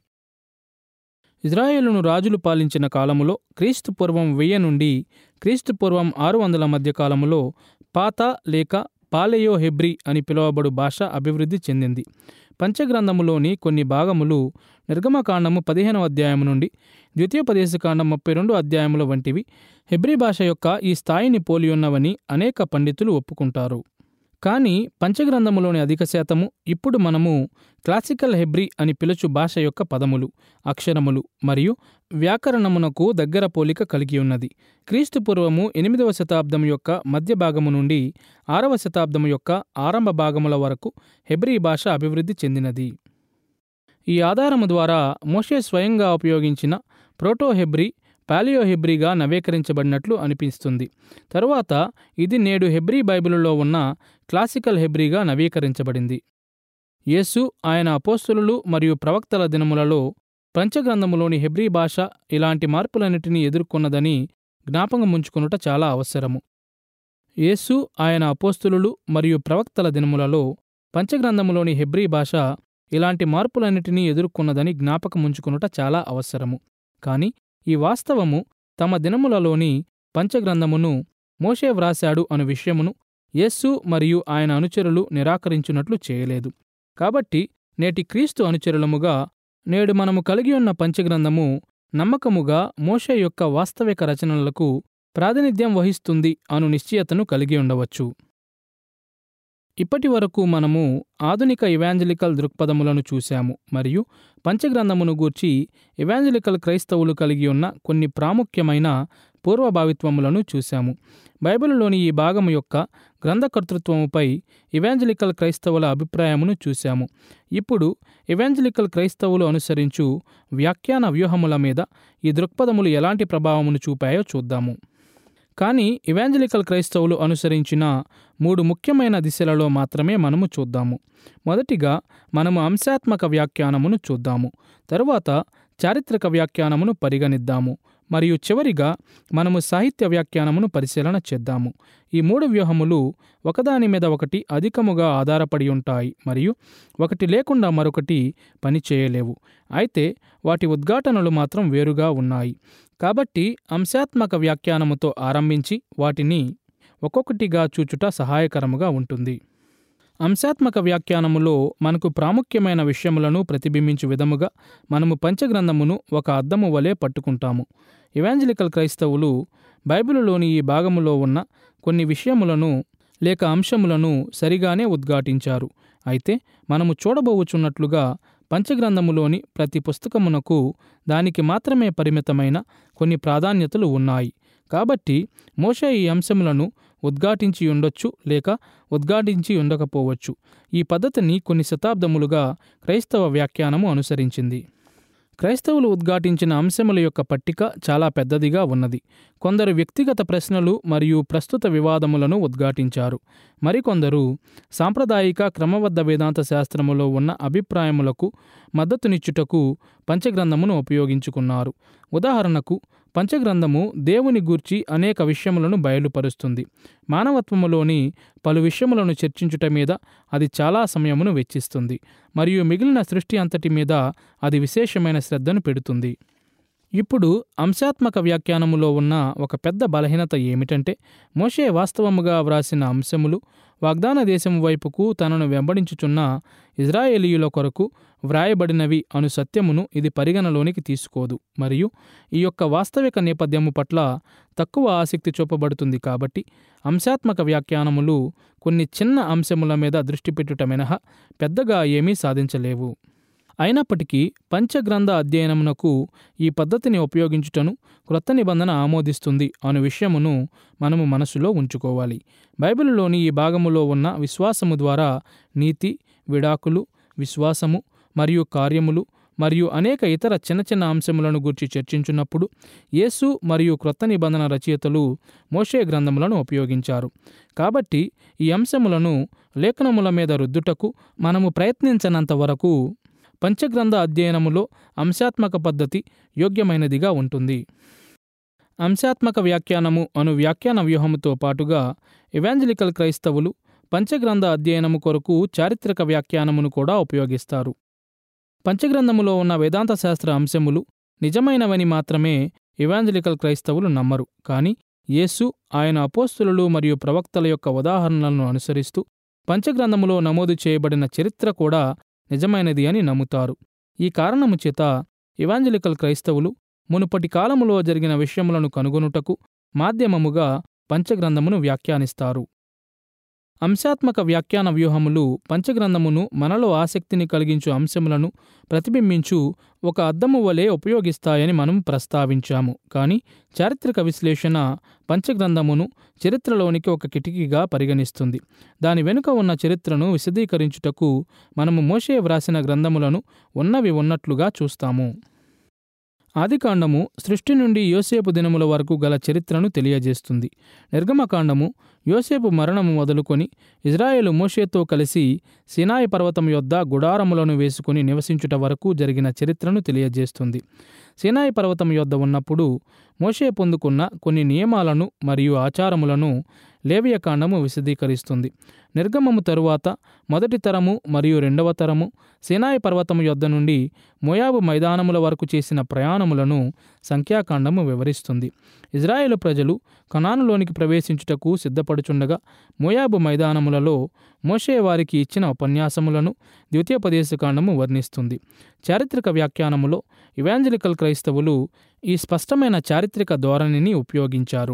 A: ఇజ్రాయేలును రాజులు పాలించిన కాలములో క్రీస్తు పూర్వం వెయ్యి నుండి క్రీస్తు పూర్వం ఆరు వందల మధ్య కాలములో పాత లేక పాలెయో హెబ్రీ అని పిలువబడు భాష అభివృద్ధి చెందింది పంచగ్రంథములోని కొన్ని భాగములు నిర్గమకాండము పదిహేనవ అధ్యాయము నుండి ద్వితీయోపదేశకాండం ముప్పై రెండు అధ్యాయముల వంటివి హెబ్రీ భాష యొక్క ఈ స్థాయిని పోలి ఉన్నవని అనేక పండితులు ఒప్పుకుంటారు కానీ పంచగ్రంథములోని అధిక శాతము ఇప్పుడు మనము క్లాసికల్ హెబ్రీ అని పిలుచు భాష యొక్క పదములు అక్షరములు మరియు వ్యాకరణమునకు దగ్గర పోలిక కలిగి ఉన్నది క్రీస్తు పూర్వము ఎనిమిదవ శతాబ్దం యొక్క మధ్య భాగము నుండి ఆరవ శతాబ్దం యొక్క ఆరంభ భాగముల వరకు హెబ్రీ భాష అభివృద్ధి చెందినది ఈ ఆధారము ద్వారా మోషే స్వయంగా ఉపయోగించిన ప్రోటో హెబ్రీ పాలియో హెబ్రీగా నవీకరించబడినట్లు అనిపిస్తుంది తరువాత ఇది నేడు హెబ్రీ బైబిలులో ఉన్న క్లాసికల్ హెబ్రీగా నవీకరించబడింది యేసు ఆయన అపోస్తులు మరియు ప్రవక్తల దినములలో పంచగ్రంథములోని హెబ్రీ భాష ఇలాంటి మార్పులన్నిటినీ ఎదుర్కొన్నదని జ్ఞాపకముంచుకొనుట చాలా అవసరము యేసు ఆయన అపోస్తులు మరియు ప్రవక్తల దినములలో పంచగ్రంథములోని హెబ్రీ భాష ఇలాంటి మార్పులన్నిటినీ ఎదుర్కొన్నదని జ్ఞాపకముంచుకొనుట చాలా అవసరము కాని ఈ వాస్తవము తమ దినములలోని పంచగ్రంథమును మోషే వ్రాశాడు అను విషయమును యేస్సు మరియు ఆయన అనుచరులు నిరాకరించినట్లు చేయలేదు కాబట్టి నేటి క్రీస్తు అనుచరులముగా నేడు మనము కలిగి ఉన్న పంచగ్రంథము నమ్మకముగా మోషే యొక్క వాస్తవిక రచనలకు ప్రాతినిధ్యం వహిస్తుంది అను నిశ్చయతను కలిగి ఉండవచ్చు ఇప్పటి వరకు మనము ఆధునిక ఇవాంజలికల్ దృక్పథములను చూశాము మరియు పంచగ్రంథమును గూర్చి ఇవాంజలికల్ క్రైస్తవులు కలిగి ఉన్న కొన్ని ప్రాముఖ్యమైన పూర్వభావిత్వములను చూశాము బైబిలులోని ఈ భాగము యొక్క గ్రంథకర్తృత్వముపై ఇవాంజలికల్ క్రైస్తవుల అభిప్రాయమును చూశాము ఇప్పుడు ఇవాంజలికల్ క్రైస్తవులు అనుసరించు వ్యాఖ్యాన వ్యూహముల మీద ఈ దృక్పథములు ఎలాంటి ప్రభావమును చూపాయో చూద్దాము కానీ ఇవాంజలికల్ క్రైస్తవులు అనుసరించిన మూడు ముఖ్యమైన దిశలలో మాత్రమే మనము చూద్దాము మొదటిగా మనము అంశాత్మక వ్యాఖ్యానమును చూద్దాము తరువాత చారిత్రక వ్యాఖ్యానమును పరిగణిద్దాము మరియు చివరిగా మనము సాహిత్య వ్యాఖ్యానమును పరిశీలన చేద్దాము ఈ మూడు వ్యూహములు ఒకదాని మీద ఒకటి అధికముగా ఆధారపడి ఉంటాయి మరియు ఒకటి లేకుండా మరొకటి పనిచేయలేవు అయితే వాటి ఉద్ఘాటనలు మాత్రం వేరుగా ఉన్నాయి కాబట్టి అంశాత్మక వ్యాఖ్యానముతో ఆరంభించి వాటిని ఒక్కొక్కటిగా చూచుట సహాయకరముగా ఉంటుంది అంశాత్మక వ్యాఖ్యానములో మనకు ప్రాముఖ్యమైన విషయములను ప్రతిబింబించు విధముగా మనము పంచగ్రంథమును ఒక అద్దము వలె పట్టుకుంటాము ఇవాంజలికల్ క్రైస్తవులు బైబిలులోని ఈ భాగములో ఉన్న కొన్ని విషయములను లేక అంశములను సరిగానే ఉద్ఘాటించారు అయితే మనము చూడబోవుచున్నట్లుగా పంచగ్రంథములోని ప్రతి పుస్తకమునకు దానికి మాత్రమే పరిమితమైన కొన్ని ప్రాధాన్యతలు ఉన్నాయి కాబట్టి మోషే ఈ అంశములను ఉద్ఘాటించి ఉండొచ్చు లేక ఉద్ఘాటించి ఉండకపోవచ్చు ఈ పద్ధతిని కొన్ని శతాబ్దములుగా క్రైస్తవ వ్యాఖ్యానము అనుసరించింది క్రైస్తవులు ఉద్ఘాటించిన అంశముల యొక్క పట్టిక చాలా పెద్దదిగా ఉన్నది కొందరు వ్యక్తిగత ప్రశ్నలు మరియు ప్రస్తుత వివాదములను ఉద్ఘాటించారు మరికొందరు సాంప్రదాయిక క్రమబద్ధ వేదాంత శాస్త్రములో ఉన్న అభిప్రాయములకు మద్దతునిచ్చుటకు పంచగ్రంథమును ఉపయోగించుకున్నారు ఉదాహరణకు పంచగ్రంథము దేవుని గూర్చి అనేక విషయములను బయలుపరుస్తుంది మానవత్వములోని పలు విషయములను చర్చించుట మీద అది చాలా సమయమును వెచ్చిస్తుంది మరియు మిగిలిన సృష్టి అంతటి మీద అది విశేషమైన శ్రద్ధను పెడుతుంది ఇప్పుడు అంశాత్మక వ్యాఖ్యానములో ఉన్న ఒక పెద్ద బలహీనత ఏమిటంటే మోషే వాస్తవముగా వ్రాసిన అంశములు వాగ్దాన దేశం వైపుకు తనను వెంబడించుచున్న ఇజ్రాయేలీయుల కొరకు వ్రాయబడినవి అను సత్యమును ఇది పరిగణలోనికి తీసుకోదు మరియు ఈ యొక్క వాస్తవిక నేపథ్యము పట్ల తక్కువ ఆసక్తి చూపబడుతుంది కాబట్టి అంశాత్మక వ్యాఖ్యానములు కొన్ని చిన్న అంశముల మీద దృష్టి పెట్టుట మినహా పెద్దగా ఏమీ సాధించలేవు అయినప్పటికీ పంచగ్రంథ అధ్యయనమునకు ఈ పద్ధతిని ఉపయోగించుటను క్రొత్త నిబంధన ఆమోదిస్తుంది అను విషయమును మనము మనసులో ఉంచుకోవాలి బైబిలులోని ఈ భాగములో ఉన్న విశ్వాసము ద్వారా నీతి విడాకులు విశ్వాసము మరియు కార్యములు మరియు అనేక ఇతర చిన్న చిన్న అంశములను గురించి చర్చించున్నప్పుడు యేసు మరియు క్రొత్త నిబంధన రచయితలు మోషే గ్రంథములను ఉపయోగించారు కాబట్టి ఈ అంశములను లేఖనముల మీద రుద్దుటకు మనము ప్రయత్నించనంత వరకు పంచగ్రంథ అధ్యయనములో అంశాత్మక పద్ధతి యోగ్యమైనదిగా ఉంటుంది అంశాత్మక వ్యాఖ్యానము అను వ్యాఖ్యాన వ్యూహముతో పాటుగా ఎవాంజలికల్ క్రైస్తవులు పంచగ్రంథ అధ్యయనము కొరకు చారిత్రక వ్యాఖ్యానమును కూడా ఉపయోగిస్తారు పంచగ్రంథములో ఉన్న వేదాంత శాస్త్ర అంశములు నిజమైనవని మాత్రమే ఇవాంజలికల్ క్రైస్తవులు నమ్మరు కానీ యేసు ఆయన అపోస్తులు మరియు ప్రవక్తల యొక్క ఉదాహరణలను అనుసరిస్తూ పంచగ్రంథములో నమోదు చేయబడిన చరిత్ర కూడా నిజమైనది అని నమ్ముతారు ఈ కారణము చేత ఇవాంజలికల్ క్రైస్తవులు మునుపటి కాలములో జరిగిన విషయములను కనుగొనుటకు మాధ్యమముగా పంచగ్రంథమును వ్యాఖ్యానిస్తారు అంశాత్మక వ్యాఖ్యాన వ్యూహములు పంచగ్రంథమును మనలో ఆసక్తిని కలిగించు అంశములను ప్రతిబింబించు ఒక అద్దము వలె ఉపయోగిస్తాయని మనం ప్రస్తావించాము కానీ చారిత్రక విశ్లేషణ పంచగ్రంథమును చరిత్రలోనికి ఒక కిటికీగా పరిగణిస్తుంది దాని వెనుక ఉన్న చరిత్రను విశదీకరించుటకు మనము మోషే వ్రాసిన గ్రంథములను ఉన్నవి ఉన్నట్లుగా చూస్తాము ఆదికాండము సృష్టి నుండి యోసేపు దినముల వరకు గల చరిత్రను తెలియజేస్తుంది నిర్గమకాండము యోసేపు మరణము మొదలుకొని ఇజ్రాయేలు మోషేతో కలిసి సినాయి పర్వతం యొద్ద గుడారములను వేసుకుని నివసించుట వరకు జరిగిన చరిత్రను తెలియజేస్తుంది సినాయి పర్వతం యొద్ద ఉన్నప్పుడు మోషే పొందుకున్న కొన్ని నియమాలను మరియు ఆచారములను లేవియకాండము విశదీకరిస్తుంది నిర్గమము తరువాత మొదటి తరము మరియు రెండవ తరము సినాయి పర్వతము యొద్ద నుండి మోయాబు మైదానముల వరకు చేసిన ప్రయాణములను సంఖ్యాకాండము వివరిస్తుంది ఇజ్రాయేలు ప్రజలు కనానులోనికి ప్రవేశించుటకు సిద్ధపడుచుండగా మోయాబు మైదానములలో మోషే వారికి ఇచ్చిన ఉపన్యాసములను ద్వితీయోపదేశకాండము వర్ణిస్తుంది చారిత్రక వ్యాఖ్యానములో ఇవాంజలికల్ క్రైస్తవులు ఈ స్పష్టమైన చారిత్రక ధోరణిని ఉపయోగించారు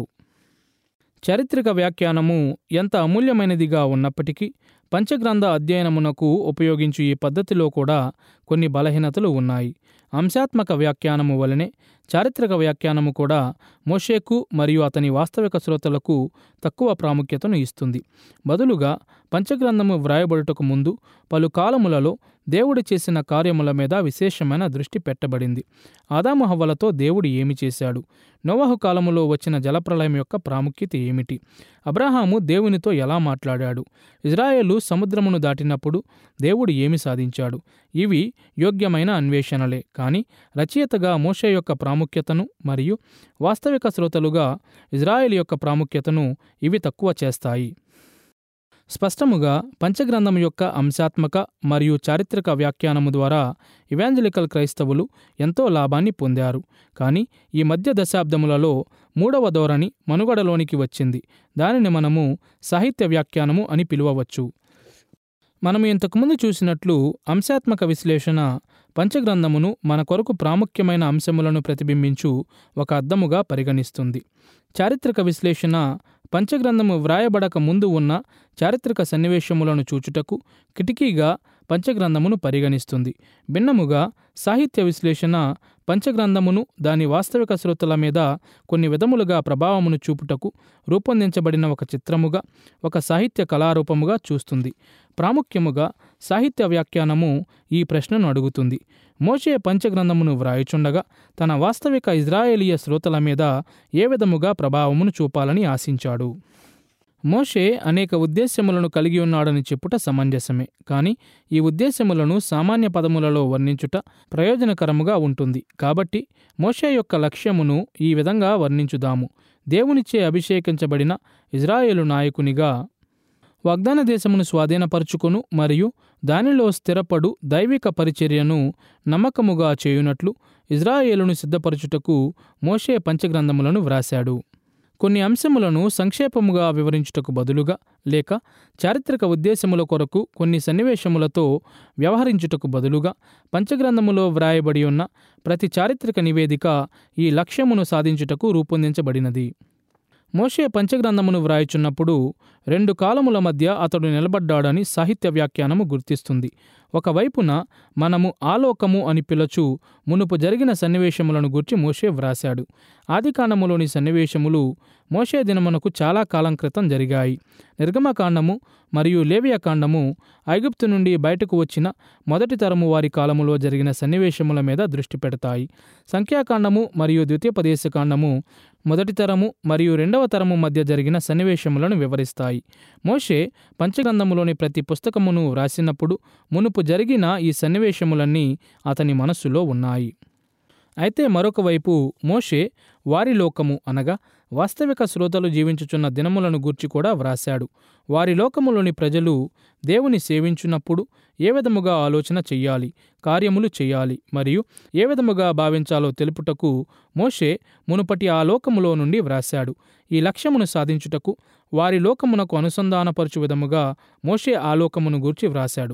A: చారిత్రక వ్యాఖ్యానము ఎంత అమూల్యమైనదిగా ఉన్నప్పటికీ పంచగ్రంథ అధ్యయనమునకు ఉపయోగించు ఈ పద్ధతిలో కూడా కొన్ని బలహీనతలు ఉన్నాయి అంశాత్మక వ్యాఖ్యానము వలనే చారిత్రక వ్యాఖ్యానము కూడా మోషేకు మరియు అతని వాస్తవిక శ్రోతలకు తక్కువ ప్రాముఖ్యతను ఇస్తుంది బదులుగా పంచగ్రంథము వ్రాయబడుటకు ముందు పలు కాలములలో దేవుడు చేసిన కార్యముల మీద విశేషమైన దృష్టి పెట్టబడింది ఆదాము హవ్వలతో దేవుడు ఏమి చేశాడు నోవహు కాలములో వచ్చిన జలప్రలయం యొక్క ప్రాముఖ్యత ఏమిటి అబ్రహాము దేవునితో ఎలా మాట్లాడాడు ఇజ్రాయేలు సముద్రమును దాటినప్పుడు దేవుడు ఏమి సాధించాడు ఇవి యోగ్యమైన అన్వేషణలే కానీ రచయితగా మోషే యొక్క ప్రాముఖ్యతను మరియు వాస్తవిక శ్రోతలుగా ఇజ్రాయేల్ యొక్క ప్రాముఖ్యతను ఇవి తక్కువ చేస్తాయి స్పష్టముగా పంచగ్రంథం యొక్క అంశాత్మక మరియు చారిత్రక వ్యాఖ్యానము ద్వారా ఇవాంజలికల్ క్రైస్తవులు ఎంతో లాభాన్ని పొందారు కానీ ఈ మధ్య దశాబ్దములలో మూడవ ధోరణి మనుగడలోనికి వచ్చింది దానిని మనము సాహిత్య వ్యాఖ్యానము అని పిలువవచ్చు మనము ఇంతకుముందు చూసినట్లు అంశాత్మక విశ్లేషణ పంచగ్రంథమును మన కొరకు ప్రాముఖ్యమైన అంశములను ప్రతిబింబించు ఒక అద్దముగా పరిగణిస్తుంది చారిత్రక విశ్లేషణ పంచగ్రంథము వ్రాయబడక ముందు ఉన్న చారిత్రక సన్నివేశములను చూచుటకు కిటికీగా పంచగ్రంథమును పరిగణిస్తుంది భిన్నముగా సాహిత్య విశ్లేషణ పంచగ్రంథమును దాని వాస్తవిక శ్రోతల మీద కొన్ని విధములుగా ప్రభావమును చూపుటకు రూపొందించబడిన ఒక చిత్రముగా ఒక సాహిత్య కళారూపముగా చూస్తుంది ప్రాముఖ్యముగా సాహిత్య వ్యాఖ్యానము ఈ ప్రశ్నను అడుగుతుంది మోషే పంచగ్రంథమును వ్రాయుచుండగా తన వాస్తవిక ఇజ్రాయేలీయ శ్రోతల మీద ఏ విధముగా ప్రభావమును చూపాలని ఆశించాడు మోషే అనేక ఉద్దేశ్యములను కలిగి ఉన్నాడని చెప్పుట సమంజసమే కానీ ఈ ఉద్దేశ్యములను సామాన్య పదములలో వర్ణించుట ప్రయోజనకరముగా ఉంటుంది కాబట్టి మోషే యొక్క లక్ష్యమును ఈ విధంగా వర్ణించుదాము దేవునిచే అభిషేకించబడిన ఇజ్రాయేలు నాయకునిగా వాగ్దాన దేశమును స్వాధీనపరుచుకొను మరియు దానిలో స్థిరపడు దైవిక పరిచర్యను నమ్మకముగా చేయునట్లు ఇజ్రాయేలును సిద్ధపరచుటకు మోషే పంచగ్రంథములను వ్రాశాడు కొన్ని అంశములను సంక్షేపముగా వివరించుటకు బదులుగా లేక చారిత్రక ఉద్దేశముల కొరకు కొన్ని సన్నివేశములతో వ్యవహరించుటకు బదులుగా పంచగ్రంథములో వ్రాయబడి ఉన్న ప్రతి చారిత్రక నివేదిక ఈ లక్ష్యమును సాధించుటకు రూపొందించబడినది మోషే పంచగ్రంథమును వ్రాయుచున్నప్పుడు రెండు కాలముల మధ్య అతడు నిలబడ్డాడని సాహిత్య వ్యాఖ్యానము గుర్తిస్తుంది ఒకవైపున మనము ఆలోకము అని పిలచు మునుపు జరిగిన సన్నివేశములను గుర్చి మోషే వ్రాశాడు ఆదికాండములోని సన్నివేశములు మోషే దినమునకు చాలా కాలం క్రితం జరిగాయి నిర్గమకాండము మరియు లేవియకాండము ఐగుప్తు నుండి బయటకు వచ్చిన మొదటి తరము వారి కాలములో జరిగిన సన్నివేశముల మీద దృష్టి పెడతాయి సంఖ్యాకాండము మరియు ద్వితీయోపదేశకాండము మొదటి తరము మరియు రెండవ తరము మధ్య జరిగిన సన్నివేశములను వివరిస్తాయి మోషే పంచగ్రంథములోని ప్రతి పుస్తకమును వ్రాసినప్పుడు మునుపు జరిగిన ఈ సన్నివేశములన్నీ అతని మనస్సులో ఉన్నాయి అయితే మరొక వైపు మోషే వారి లోకము అనగా వాస్తవిక శ్రోతలు జీవించుచున్న దినములను గూర్చి కూడా వ్రాశాడు వారి లోకములోని ప్రజలు దేవుని సేవించున్నప్పుడు ఏ విధముగా ఆలోచన చెయ్యాలి కార్యములు చేయాలి మరియు ఏ విధముగా భావించాలో తెలుపుటకు మోషే మునుపటి ఆ లోకములో నుండి వ్రాశాడు ఈ లక్ష్యమును సాధించుటకు వారి లోకమునకు అనుసంధానపరచు విధముగా మోషే ఆ లోకమును గూర్చి వ్రాశాడు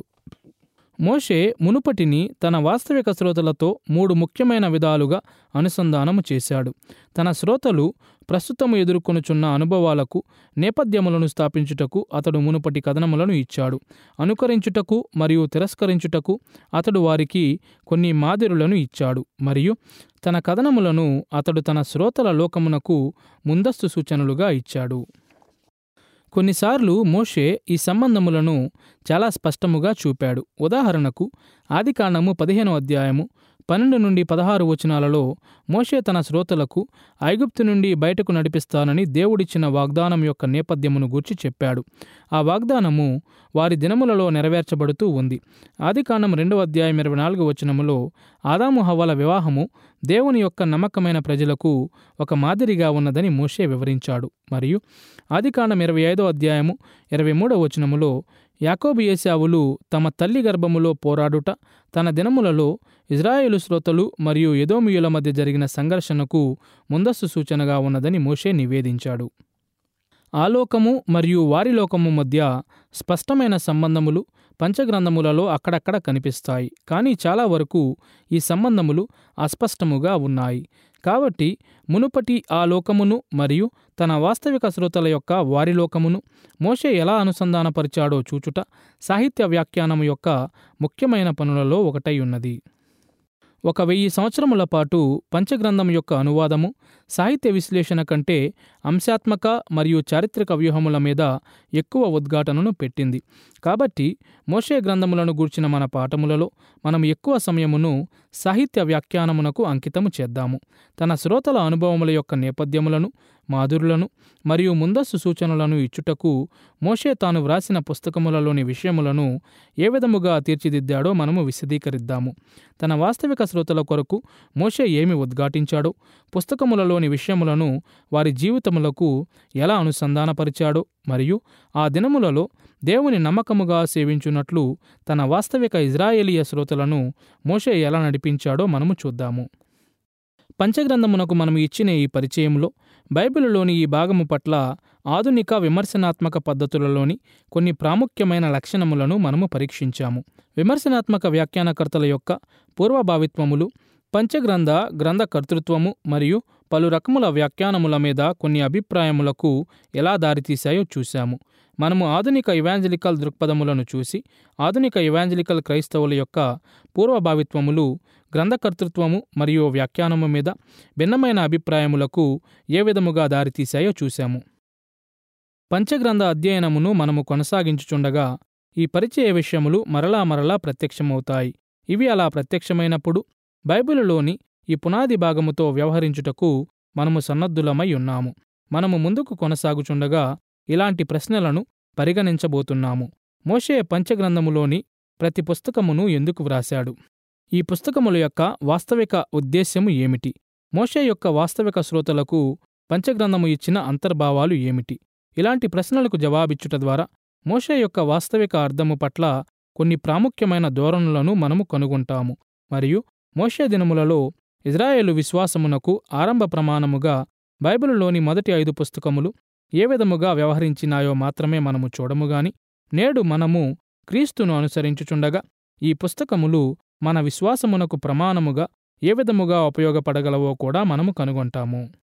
A: మోషే మునుపటిని తన వాస్తవిక శ్రోతలతో మూడు ముఖ్యమైన విధాలుగా అనుసంధానము చేశాడు తన శ్రోతలు ప్రస్తుతము ఎదుర్కొనుచున్న అనుభవాలకు నేపథ్యములను స్థాపించుటకు అతడు మునుపటి కథనములను ఇచ్చాడు అనుకరించుటకు మరియు తిరస్కరించుటకు అతడు వారికి కొన్ని మాదిరులను ఇచ్చాడు మరియు తన కథనములను అతడు తన శ్రోతల లోకమునకు ముందస్తు సూచనలుగా ఇచ్చాడు కొన్నిసార్లు మోషే ఈ సంబంధములను చాలా స్పష్టముగా చూపాడు ఉదాహరణకు ఆదికాండము పదిహేనో అధ్యాయము పన్నెండు నుండి పదహారు వచనాలలో మోషే తన శ్రోతలకు ఐగుప్తు నుండి బయటకు నడిపిస్తానని దేవుడిచ్చిన వాగ్దానం యొక్క నేపథ్యమును గూర్చి చెప్పాడు ఆ వాగ్దానము వారి దినములలో నెరవేర్చబడుతూ ఉంది ఆదికాండం రెండవ అధ్యాయం ఇరవై నాలుగు వచనములో ఆదాము హవ్వల వివాహము దేవుని యొక్క నమ్మకమైన ప్రజలకు ఒక మాదిరిగా ఉన్నదని మోషే వివరించాడు మరియు ఆదికాండం ఇరవై ఐదో అధ్యాయము ఇరవై మూడవ వచనములో యాకోబు ఏశావులు తమ తల్లి గర్భములో పోరాడుట తన దినములలో ఇజ్రాయేలు శ్రోతలు మరియు ఎదోమియుల మధ్య జరిగిన సంఘర్షణకు ముందస్తు సూచనగా ఉన్నదని మోషే నివేదించాడు ఆలోకము మరియు వారి లోకము మధ్య స్పష్టమైన సంబంధములు పంచగ్రంథములలో అక్కడక్కడ కనిపిస్తాయి కానీ చాలా వరకు ఈ సంబంధములు అస్పష్టముగా ఉన్నాయి కాబట్టి మునుపటి ఆ లోకమును మరియు తన వాస్తవిక శ్రోతల యొక్క వారి లోకమును మోషే ఎలా అనుసంధానపరిచాడో చూచుట సాహిత్య వ్యాఖ్యానము యొక్క ముఖ్యమైన పనులలో ఒకటై ఉన్నది ఒక వెయ్యి సంవత్సరముల పాటు పంచగ్రంథం యొక్క అనువాదము సాహిత్య విశ్లేషణ కంటే అంశాత్మక మరియు చారిత్రక వ్యూహముల మీద ఎక్కువ ఉద్ఘాటనను పెట్టింది కాబట్టి మోషే గ్రంథములను గూర్చిన మన పాఠములలో మనం ఎక్కువ సమయమును సాహిత్య వ్యాఖ్యానమునకు అంకితము చేద్దాము తన శ్రోతల అనుభవముల యొక్క నేపథ్యములను మాధురులను మరియు ముందస్తు సూచనలను ఇచ్చుటకు మోషే తాను వ్రాసిన పుస్తకములలోని విషయములను ఏ విధముగా తీర్చిదిద్దాడో మనము విశదీకరిద్దాము తన వాస్తవిక శ్రోతల కొరకు మోషే ఏమి ఉద్ఘాటించాడో పుస్తకములలోని విషయములను వారి జీవితములకు ఎలా అనుసంధానపరిచాడో మరియు ఆ దినములలో దేవుని నమ్మకముగా సేవించున్నట్లు తన వాస్తవిక ఇజ్రాయేలీయ శ్రోతలను మోషే ఎలా నడిపించాడో మనము చూద్దాము పంచగ్రంథమునకు మనము ఇచ్చిన ఈ పరిచయంలో బైబిలులోని ఈ భాగము పట్ల ఆధునిక విమర్శనాత్మక పద్ధతులలోని కొన్ని ప్రాముఖ్యమైన లక్షణములను మనము పరీక్షించాము విమర్శనాత్మక వ్యాఖ్యానకర్తల యొక్క పూర్వభావిత్వములు పంచగ్రంథ గ్రంథ కర్తృత్వము మరియు పలు రకముల వ్యాఖ్యానముల మీద కొన్ని అభిప్రాయములకు ఎలా దారితీశాయో చూశాము మనము ఆధునిక ఇవాంజలికల్ దృక్పథములను చూసి ఆధునిక ఇవాంజలికల్ క్రైస్తవుల యొక్క పూర్వభావిత్వములు గ్రంథకర్తృత్వము మరియు వ్యాఖ్యానము మీద భిన్నమైన అభిప్రాయములకు ఏ విధముగా దారితీశాయో చూశాము పంచగ్రంథ అధ్యయనమును మనము కొనసాగించుచుండగా ఈ పరిచయ విషయములు మరలా మరలా ప్రత్యక్షమవుతాయి ఇవి అలా ప్రత్యక్షమైనప్పుడు బైబిలులోని ఈ పునాది భాగముతో వ్యవహరించుటకు మనము సన్నద్ధులమై ఉన్నాము మనము ముందుకు కొనసాగుచుండగా ఇలాంటి ప్రశ్నలను పరిగణించబోతున్నాము మోషే పంచగ్రంథములోని ప్రతి పుస్తకమును ఎందుకు వ్రాశాడు ఈ పుస్తకముల యొక్క వాస్తవిక ఉద్దేశ్యము ఏమిటి మోషే యొక్క వాస్తవిక శ్రోతలకు పంచగ్రంథము ఇచ్చిన అంతర్భావాలు ఏమిటి ఇలాంటి ప్రశ్నలకు జవాబిచ్చుట ద్వారా మోషే యొక్క వాస్తవిక అర్థము పట్ల కొన్ని ప్రాముఖ్యమైన ధోరణులను మనము కనుగొంటాము మరియు మోషే దినములలో ఇజ్రాయేలు విశ్వాసమునకు ఆరంభ ప్రమాణముగా బైబిలులోని మొదటి ఐదు పుస్తకములు ఏ విధముగా వ్యవహరించినాయో మాత్రమే మనము చూడముగాని నేడు మనము క్రీస్తును అనుసరించుచుండగా ఈ పుస్తకములు మన విశ్వాసమునకు ప్రమాణముగా ఏ విధముగా ఉపయోగపడగలవో కూడా మనము కనుగొంటాము